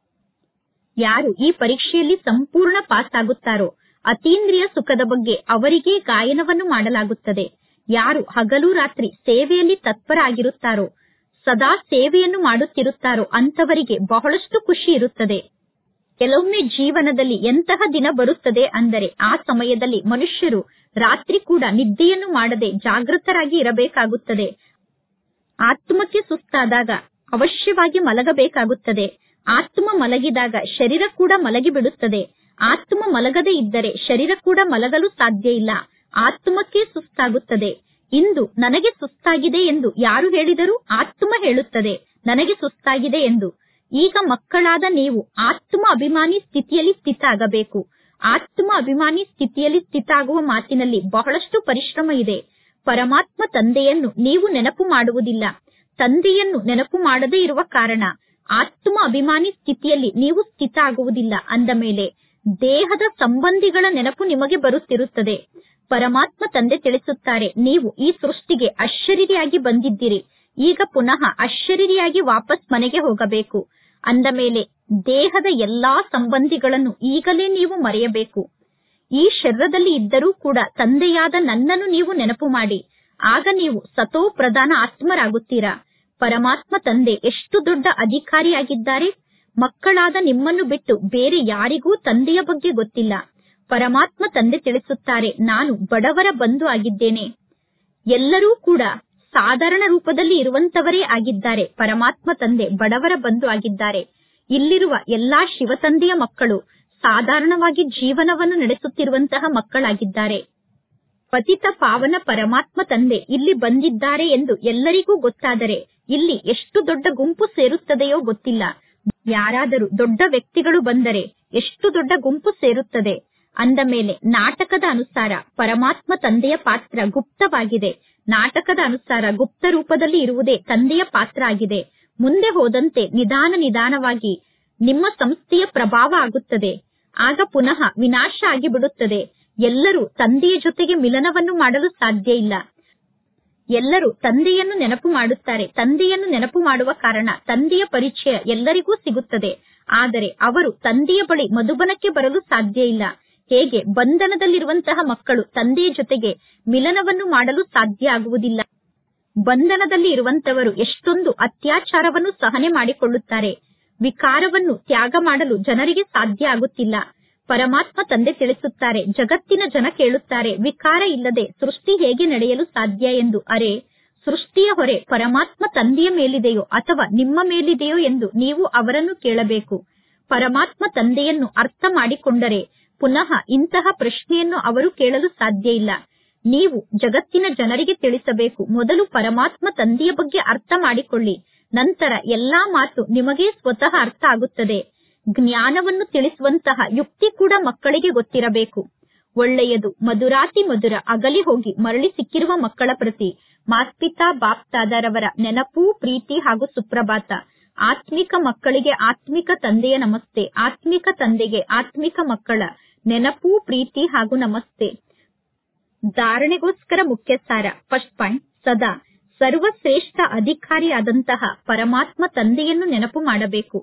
ಯಾರು ಈ ಪರೀಕ್ಷೆಯಲ್ಲಿ ಸಂಪೂರ್ಣ ಪಾಸ್ ಆಗುತ್ತಾರೋ ಅತೀಂದ್ರಿಯ ಸುಖದ ಬಗ್ಗೆ ಅವರಿಗೆ ಗಾಯನವನ್ನು ಮಾಡಲಾಗುತ್ತದೆ ಯಾರು ಹಗಲು ರಾತ್ರಿ ಸೇವೆಯಲ್ಲಿ ತತ್ಪರ ಆಗಿರುತ್ತಾರೋ ಸದಾ ಸೇವೆಯನ್ನು ಮಾಡುತ್ತಿರುತ್ತಾರೋ ಅಂತವರಿಗೆ ಬಹಳಷ್ಟು ಖುಷಿ ಇರುತ್ತದೆ ಕೆಲವೊಮ್ಮೆ ಜೀವನದಲ್ಲಿ ಎಂತಹ ದಿನ ಬರುತ್ತದೆ ಅಂದರೆ ಆ ಸಮಯದಲ್ಲಿ ಮನುಷ್ಯರು ರಾತ್ರಿ ಕೂಡ ನಿದ್ದೆಯನ್ನು ಮಾಡದೆ ಜಾಗೃತರಾಗಿ ಇರಬೇಕಾಗುತ್ತದೆ ಆತ್ಮಕ್ಕೆ ಸುಸ್ತಾದಾಗ ಅವಶ್ಯವಾಗಿ ಮಲಗಬೇಕಾಗುತ್ತದೆ ಆತ್ಮ ಮಲಗಿದಾಗ ಶರೀರ ಕೂಡ ಮಲಗಿ ಬಿಡುತ್ತದೆ ಆತ್ಮ ಮಲಗದೇ ಇದ್ದರೆ ಶರೀರ ಕೂಡ ಮಲಗಲು ಸಾಧ್ಯ ಇಲ್ಲ ಆತ್ಮಕ್ಕೆ ಸುಸ್ತಾಗುತ್ತದೆ ಇಂದು ನನಗೆ ಸುಸ್ತಾಗಿದೆ ಎಂದು ಯಾರು ಹೇಳಿದರು ಆತ್ಮ ಹೇಳುತ್ತದೆ ನನಗೆ ಸುಸ್ತಾಗಿದೆ ಎಂದು ಈಗ ಮಕ್ಕಳಾದ ನೀವು ಆತ್ಮ ಅಭಿಮಾನಿ ಸ್ಥಿತಿಯಲ್ಲಿ ಸ್ಥಿತ ಆಗಬೇಕು ಆತ್ಮ ಅಭಿಮಾನಿ ಸ್ಥಿತಿಯಲ್ಲಿ ಸ್ಥಿತ ಆಗುವ ಮಾತಿನಲ್ಲಿ ಬಹಳಷ್ಟು ಪರಿಶ್ರಮ ಇದೆ ಪರಮಾತ್ಮ ತಂದೆಯನ್ನು ನೀವು ನೆನಪು ಮಾಡುವುದಿಲ್ಲ ತಂದೆಯನ್ನು ನೆನಪು ಮಾಡದೇ ಇರುವ ಕಾರಣ ಆತ್ಮ ಅಭಿಮಾನಿ ಸ್ಥಿತಿಯಲ್ಲಿ ನೀವು ಸ್ಥಿತ ಆಗುವುದಿಲ್ಲ ಅಂದ ಮೇಲೆ ದೇಹದ ಸಂಬಂಧಿಗಳ ನೆನಪು ನಿಮಗೆ ಬರುತ್ತಿರುತ್ತದೆ ಪರಮಾತ್ಮ ತಂದೆ ತಿಳಿಸುತ್ತಾರೆ ನೀವು ಈ ಸೃಷ್ಟಿಗೆ ಅಶರೀರಿಯಾಗಿ ಬಂದಿದ್ದೀರಿ ಈಗ ಪುನಃ ಅಶರೀರಿಯಾಗಿ ವಾಪಸ್ ಮನೆಗೆ ಹೋಗಬೇಕು ಅಂದ ಮೇಲೆ ದೇಹದ ಎಲ್ಲಾ ಸಂಬಂಧಿಗಳನ್ನು ಈಗಲೇ ನೀವು ಮರೆಯಬೇಕು ಈ ಶರೀರದಲ್ಲಿ ಇದ್ದರೂ ಕೂಡ ತಂದೆಯಾದ ನನ್ನನ್ನು ನೀವು ನೆನಪು ಮಾಡಿ ಆಗ ನೀವು ಸತೋ ಪ್ರಧಾನ ಆತ್ಮರಾಗುತ್ತೀರಾ ಪರಮಾತ್ಮ ತಂದೆ ಎಷ್ಟು ದೊಡ್ಡ ಅಧಿಕಾರಿಯಾಗಿದ್ದಾರೆ ಮಕ್ಕಳಾದ ನಿಮ್ಮನ್ನು ಬಿಟ್ಟು ಬೇರೆ ಯಾರಿಗೂ ತಂದೆಯ ಬಗ್ಗೆ ಗೊತ್ತಿಲ್ಲ ಪರಮಾತ್ಮ ತಂದೆ ತಿಳಿಸುತ್ತಾರೆ ನಾನು ಬಡವರ ಬಂಧು ಆಗಿದ್ದೇನೆ ಎಲ್ಲರೂ ಕೂಡ ಸಾಧಾರಣ ರೂಪದಲ್ಲಿ ಇರುವಂತವರೇ ಆಗಿದ್ದಾರೆ ಪರಮಾತ್ಮ ತಂದೆ ಬಡವರ ಬಂಧು ಆಗಿದ್ದಾರೆ ಇಲ್ಲಿರುವ ಎಲ್ಲಾ ಶಿವತಂದೆಯ ಮಕ್ಕಳು ಸಾಧಾರಣವಾಗಿ ಜೀವನವನ್ನು ನಡೆಸುತ್ತಿರುವಂತಹ ಮಕ್ಕಳಾಗಿದ್ದಾರೆ ಪತಿತ ಪಾವನ ಪರಮಾತ್ಮ ತಂದೆ ಇಲ್ಲಿ ಬಂದಿದ್ದಾರೆ ಎಂದು ಎಲ್ಲರಿಗೂ ಗೊತ್ತಾದರೆ ಇಲ್ಲಿ ಎಷ್ಟು ದೊಡ್ಡ ಗುಂಪು ಸೇರುತ್ತದೆಯೋ ಗೊತ್ತಿಲ್ಲ ಯಾರಾದರೂ ದೊಡ್ಡ ವ್ಯಕ್ತಿಗಳು ಬಂದರೆ ಎಷ್ಟು ದೊಡ್ಡ ಗುಂಪು ಸೇರುತ್ತದೆ ಅಂದ ಮೇಲೆ ನಾಟಕದ ಅನುಸಾರ ಪರಮಾತ್ಮ ತಂದೆಯ ಪಾತ್ರ ಗುಪ್ತವಾಗಿದೆ ನಾಟಕದ ಅನುಸಾರ ಗುಪ್ತ ರೂಪದಲ್ಲಿ ಇರುವುದೇ ತಂದೆಯ ಪಾತ್ರ ಆಗಿದೆ ಮುಂದೆ ಹೋದಂತೆ ನಿಧಾನ ನಿಧಾನವಾಗಿ ನಿಮ್ಮ ಸಂಸ್ಥೆಯ ಪ್ರಭಾವ ಆಗುತ್ತದೆ ಆಗ ಪುನಃ ವಿನಾಶ ಆಗಿಬಿಡುತ್ತದೆ ಎಲ್ಲರೂ ತಂದೆಯ ಜೊತೆಗೆ ಮಿಲನವನ್ನು ಮಾಡಲು ಸಾಧ್ಯ ಇಲ್ಲ ಎಲ್ಲರೂ ತಂದೆಯನ್ನು ನೆನಪು ಮಾಡುತ್ತಾರೆ ತಂದೆಯನ್ನು ನೆನಪು ಮಾಡುವ ಕಾರಣ ತಂದೆಯ ಪರಿಚಯ ಎಲ್ಲರಿಗೂ ಸಿಗುತ್ತದೆ ಆದರೆ ಅವರು ತಂದೆಯ ಬಳಿ ಮಧುಬನಕ್ಕೆ ಬರಲು ಸಾಧ್ಯ ಇಲ್ಲ ಹೇಗೆ ಬಂಧನದಲ್ಲಿರುವಂತಹ ಮಕ್ಕಳು ತಂದೆಯ ಜೊತೆಗೆ ಮಿಲನವನ್ನು ಮಾಡಲು ಸಾಧ್ಯ ಆಗುವುದಿಲ್ಲ ಬಂಧನದಲ್ಲಿ ಇರುವಂತವರು ಎಷ್ಟೊಂದು ಅತ್ಯಾಚಾರವನ್ನು ಸಹನೆ ಮಾಡಿಕೊಳ್ಳುತ್ತಾರೆ ವಿಕಾರವನ್ನು ತ್ಯಾಗ ಮಾಡಲು ಜನರಿಗೆ ಸಾಧ್ಯ ಆಗುತ್ತಿಲ್ಲ ಪರಮಾತ್ಮ ತಂದೆ ತಿಳಿಸುತ್ತಾರೆ ಜಗತ್ತಿನ ಜನ ಕೇಳುತ್ತಾರೆ ವಿಕಾರ ಇಲ್ಲದೆ ಸೃಷ್ಟಿ ಹೇಗೆ ನಡೆಯಲು ಸಾಧ್ಯ ಎಂದು ಅರೆ ಸೃಷ್ಟಿಯ ಹೊರೆ ಪರಮಾತ್ಮ ತಂದೆಯ ಮೇಲಿದೆಯೋ ಅಥವಾ ನಿಮ್ಮ ಮೇಲಿದೆಯೋ ಎಂದು ನೀವು ಅವರನ್ನು ಕೇಳಬೇಕು ಪರಮಾತ್ಮ ತಂದೆಯನ್ನು ಅರ್ಥ ಮಾಡಿಕೊಂಡರೆ ಪುನಃ ಇಂತಹ ಪ್ರಶ್ನೆಯನ್ನು ಅವರು ಕೇಳಲು ಸಾಧ್ಯ ಇಲ್ಲ ನೀವು ಜಗತ್ತಿನ ಜನರಿಗೆ ತಿಳಿಸಬೇಕು ಮೊದಲು ಪರಮಾತ್ಮ ತಂದೆಯ ಬಗ್ಗೆ ಅರ್ಥ ಮಾಡಿಕೊಳ್ಳಿ ನಂತರ ಎಲ್ಲಾ ಮಾತು ನಿಮಗೇ ಸ್ವತಃ ಅರ್ಥ ಆಗುತ್ತದೆ ಜ್ಞಾನವನ್ನು ತಿಳಿಸುವಂತಹ ಯುಕ್ತಿ ಕೂಡ ಮಕ್ಕಳಿಗೆ ಗೊತ್ತಿರಬೇಕು ಒಳ್ಳೆಯದು ಮಧುರಾತಿ ಮಧುರ ಅಗಲಿ ಹೋಗಿ ಮರಳಿ ಸಿಕ್ಕಿರುವ ಮಕ್ಕಳ ಪ್ರತಿ ಮಾಸ್ಪಿತಾ ಬಾಪ್ತಾದರವರ ನೆನಪು ಪ್ರೀತಿ ಹಾಗೂ ಸುಪ್ರಭಾತ ಆತ್ಮಿಕ ಮಕ್ಕಳಿಗೆ ಆತ್ಮಿಕ ತಂದೆಯ ನಮಸ್ತೆ ಆತ್ಮಿಕ ತಂದೆಗೆ ಆತ್ಮಿಕ ಮಕ್ಕಳ ನೆನಪು ಪ್ರೀತಿ ಹಾಗೂ ನಮಸ್ತೆ ಧಾರಣೆಗೋಸ್ಕರ ಮುಖ್ಯ ಸಾರ ಫಸ್ಟ್ ಪಾಯಿಂಟ್ ಸದಾ ಸರ್ವಶ್ರೇಷ್ಠ ಅಧಿಕಾರಿಯಾದಂತಹ ಪರಮಾತ್ಮ ತಂದೆಯನ್ನು ನೆನಪು ಮಾಡಬೇಕು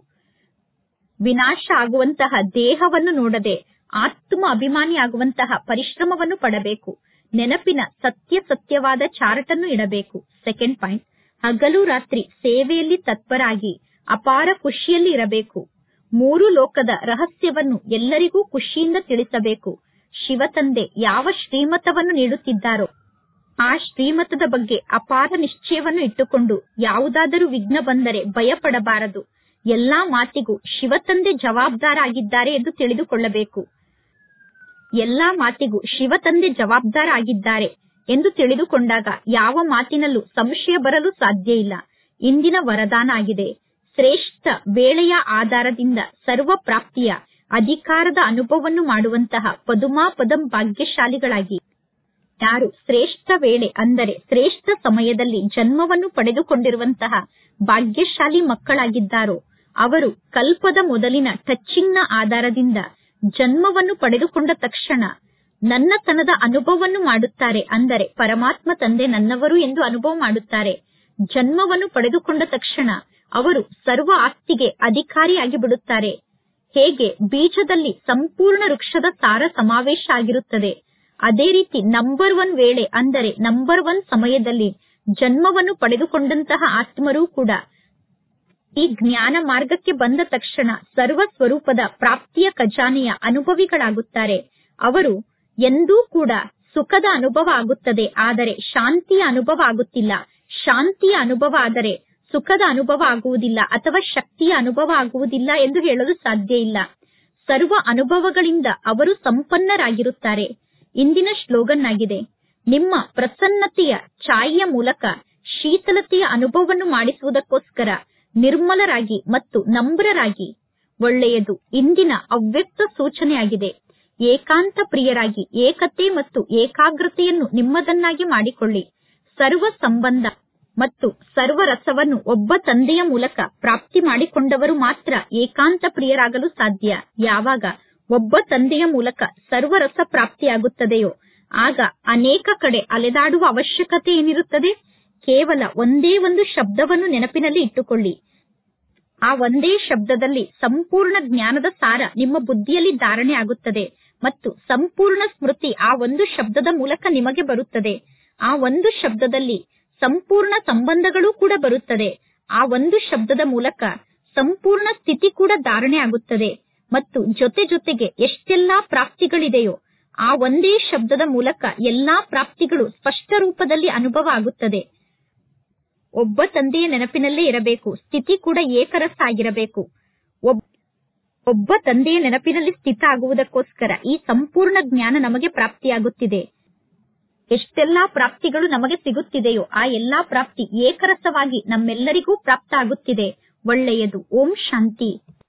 ವಿನಾಶ ಆಗುವಂತಹ ದೇಹವನ್ನು ನೋಡದೆ ಆತ್ಮ ಅಭಿಮಾನಿ ಆಗುವಂತಹ ಪರಿಶ್ರಮವನ್ನು ಪಡಬೇಕು ನೆನಪಿನ ಸತ್ಯ ಸತ್ಯವಾದ ಚಾರ್ಟ್ ಅನ್ನು ಇಡಬೇಕು ಸೆಕೆಂಡ್ ಪಾಯಿಂಟ್ ಹಗಲು ರಾತ್ರಿ ಸೇವೆಯಲ್ಲಿ ತತ್ಪರಾಗಿ ಅಪಾರ ಖುಷಿಯಲ್ಲಿ ಇರಬೇಕು ಮೂರು ಲೋಕದ ರಹಸ್ಯವನ್ನು ಎಲ್ಲರಿಗೂ ಖುಷಿಯಿಂದ ತಿಳಿಸಬೇಕು ಶಿವತಂದೆ ಯಾವ ಶ್ರೀಮತವನ್ನು ನೀಡುತ್ತಿದ್ದಾರೋ ಆ ಶ್ರೀಮತದ ಬಗ್ಗೆ ಅಪಾರ ನಿಶ್ಚಯವನ್ನು ಇಟ್ಟುಕೊಂಡು ಯಾವುದಾದರೂ ವಿಘ್ನ ಬಂದರೆ ಭಯಪಡಬಾರದು ಎಲ್ಲಾ ಮಾತಿಗೂ ಶಿವತಂದೆ ಜವಾಬ್ದಾರ ಆಗಿದ್ದಾರೆ ಎಂದು ತಿಳಿದುಕೊಳ್ಳಬೇಕು ಎಲ್ಲಾ ಮಾತಿಗೂ ಶಿವತಂದೆ ಜವಾಬ್ದಾರ ಆಗಿದ್ದಾರೆ ಎಂದು ತಿಳಿದುಕೊಂಡಾಗ ಯಾವ ಮಾತಿನಲ್ಲೂ ಸಂಶಯ ಬರಲು ಸಾಧ್ಯ ಇಲ್ಲ ಇಂದಿನ ವರದಾನ ಆಗಿದೆ ಶ್ರೇಷ್ಠ ವೇಳೆಯ ಆಧಾರದಿಂದ ಸರ್ವ ಪ್ರಾಪ್ತಿಯ ಅಧಿಕಾರದ ಅನುಭವವನ್ನು ಮಾಡುವಂತಹ ಪದುಮಾ ಪದಂ ಭಾಗ್ಯಶಾಲಿಗಳಾಗಿ ಯಾರು ಶ್ರೇಷ್ಠ ವೇಳೆ ಅಂದರೆ ಶ್ರೇಷ್ಠ ಸಮಯದಲ್ಲಿ ಜನ್ಮವನ್ನು ಪಡೆದುಕೊಂಡಿರುವಂತಹ ಭಾಗ್ಯಶಾಲಿ ಮಕ್ಕಳಾಗಿದ್ದಾರೋ ಅವರು ಕಲ್ಪದ ಮೊದಲಿನ ಟಚ್ಚಿಂಗ್ನ ಆಧಾರದಿಂದ ಜನ್ಮವನ್ನು ಪಡೆದುಕೊಂಡ ತಕ್ಷಣ ನನ್ನತನದ ಅನುಭವವನ್ನು ಮಾಡುತ್ತಾರೆ ಅಂದರೆ ಪರಮಾತ್ಮ ತಂದೆ ನನ್ನವರು ಎಂದು ಅನುಭವ ಮಾಡುತ್ತಾರೆ ಜನ್ಮವನ್ನು ಪಡೆದುಕೊಂಡ ತಕ್ಷಣ ಅವರು ಸರ್ವ ಆಸ್ತಿಗೆ ಅಧಿಕಾರಿಯಾಗಿ ಬಿಡುತ್ತಾರೆ ಹೇಗೆ ಬೀಜದಲ್ಲಿ ಸಂಪೂರ್ಣ ವೃಕ್ಷದ ಸಾರ ಸಮಾವೇಶ ಆಗಿರುತ್ತದೆ ಅದೇ ರೀತಿ ನಂಬರ್ ಒನ್ ವೇಳೆ ಅಂದರೆ ನಂಬರ್ ಒನ್ ಸಮಯದಲ್ಲಿ ಜನ್ಮವನ್ನು ಪಡೆದುಕೊಂಡಂತಹ ಆತ್ಮರೂ ಕೂಡ ಈ ಜ್ಞಾನ ಮಾರ್ಗಕ್ಕೆ ಬಂದ ತಕ್ಷಣ ಸರ್ವ ಸ್ವರೂಪದ ಪ್ರಾಪ್ತಿಯ ಖಜಾನೆಯ ಅನುಭವಿಗಳಾಗುತ್ತಾರೆ ಅವರು ಎಂದೂ ಕೂಡ ಸುಖದ ಅನುಭವ ಆಗುತ್ತದೆ ಆದರೆ ಶಾಂತಿಯ ಅನುಭವ ಆಗುತ್ತಿಲ್ಲ ಶಾಂತಿಯ ಅನುಭವ ಆದರೆ ಸುಖದ ಅನುಭವ ಆಗುವುದಿಲ್ಲ ಅಥವಾ ಶಕ್ತಿಯ ಅನುಭವ ಆಗುವುದಿಲ್ಲ ಎಂದು ಹೇಳಲು ಸಾಧ್ಯ ಇಲ್ಲ ಸರ್ವ ಅನುಭವಗಳಿಂದ ಅವರು ಸಂಪನ್ನರಾಗಿರುತ್ತಾರೆ ಇಂದಿನ ಸ್ಲೋಗನ್ ಆಗಿದೆ ನಿಮ್ಮ ಪ್ರಸನ್ನತೆಯ ಛಾಯೆಯ ಮೂಲಕ ಶೀತಲತೆಯ ಅನುಭವವನ್ನು ಮಾಡಿಸುವುದಕ್ಕೋಸ್ಕರ ನಿರ್ಮಲರಾಗಿ ಮತ್ತು ನಮ್ರರಾಗಿ ಒಳ್ಳೆಯದು ಇಂದಿನ ಅವ್ಯಕ್ತ ಸೂಚನೆಯಾಗಿದೆ ಏಕಾಂತ ಪ್ರಿಯರಾಗಿ ಏಕತೆ ಮತ್ತು ಏಕಾಗ್ರತೆಯನ್ನು ನಿಮ್ಮದನ್ನಾಗಿ ಮಾಡಿಕೊಳ್ಳಿ ಸರ್ವ ಸಂಬಂಧ ಮತ್ತು ಸರ್ವ ರಸವನ್ನು ಒಬ್ಬ ತಂದೆಯ ಮೂಲಕ ಪ್ರಾಪ್ತಿ ಮಾಡಿಕೊಂಡವರು ಮಾತ್ರ ಏಕಾಂತ ಪ್ರಿಯರಾಗಲು ಸಾಧ್ಯ ಯಾವಾಗ ಒಬ್ಬ ತಂದೆಯ ಮೂಲಕ ಸರ್ವರಸ ಪ್ರಾಪ್ತಿಯಾಗುತ್ತದೆಯೋ ಆಗ ಅನೇಕ ಕಡೆ ಅಲೆದಾಡುವ ಅವಶ್ಯಕತೆ ಏನಿರುತ್ತದೆ ಕೇವಲ ಒಂದೇ ಒಂದು ಶಬ್ದವನ್ನು ನೆನಪಿನಲ್ಲಿ ಇಟ್ಟುಕೊಳ್ಳಿ ಆ ಒಂದೇ ಶಬ್ದದಲ್ಲಿ ಸಂಪೂರ್ಣ ಜ್ಞಾನದ ಸಾರ ನಿಮ್ಮ ಬುದ್ಧಿಯಲ್ಲಿ ಧಾರಣೆ ಆಗುತ್ತದೆ ಮತ್ತು ಸಂಪೂರ್ಣ ಸ್ಮೃತಿ ಆ ಒಂದು ಶಬ್ದದ ಮೂಲಕ ನಿಮಗೆ ಬರುತ್ತದೆ ಆ ಒಂದು ಶಬ್ದದಲ್ಲಿ ಸಂಪೂರ್ಣ ಸಂಬಂಧಗಳು ಕೂಡ ಬರುತ್ತದೆ ಆ ಒಂದು ಶಬ್ದದ ಮೂಲಕ ಸಂಪೂರ್ಣ ಸ್ಥಿತಿ ಕೂಡ ಧಾರಣೆ ಆಗುತ್ತದೆ ಮತ್ತು ಜೊತೆ ಜೊತೆಗೆ ಎಷ್ಟೆಲ್ಲಾ ಪ್ರಾಪ್ತಿಗಳಿದೆಯೋ ಆ ಒಂದೇ ಶಬ್ದದ ಮೂಲಕ ಎಲ್ಲಾ ಪ್ರಾಪ್ತಿಗಳು ಸ್ಪಷ್ಟ ರೂಪದಲ್ಲಿ ಅನುಭವ ಆಗುತ್ತದೆ ಒಬ್ಬ ತಂದೆಯ ನೆನಪಿನಲ್ಲೇ ಇರಬೇಕು ಸ್ಥಿತಿ ಕೂಡ ಏಕರಸ ಆಗಿರಬೇಕು ಒಬ್- ಒಬ್ಬ ತಂದೆಯ ನೆನಪಿನಲ್ಲಿ ಸ್ಥಿತ ಆಗುವುದಕ್ಕೋಸ್ಕರ ಈ ಸಂಪೂರ್ಣ ಜ್ಞಾನ ನಮಗೆ ಪ್ರಾಪ್ತಿಯಾಗುತ್ತಿದೆ ಎಷ್ಟೆಲ್ಲಾ ಪ್ರಾಪ್ತಿಗಳು ನಮಗೆ ಸಿಗುತ್ತಿದೆಯೋ ಆ ಎಲ್ಲಾ ಪ್ರಾಪ್ತಿ ಏಕರಸವಾಗಿ ನಮ್ಮೆಲ್ಲರಿಗೂ ಪ್ರಾಪ್ತ ಆಗುತ್ತಿದೆ ಒಳ್ಳೆಯದು ಓಂ ಶಾಂತಿ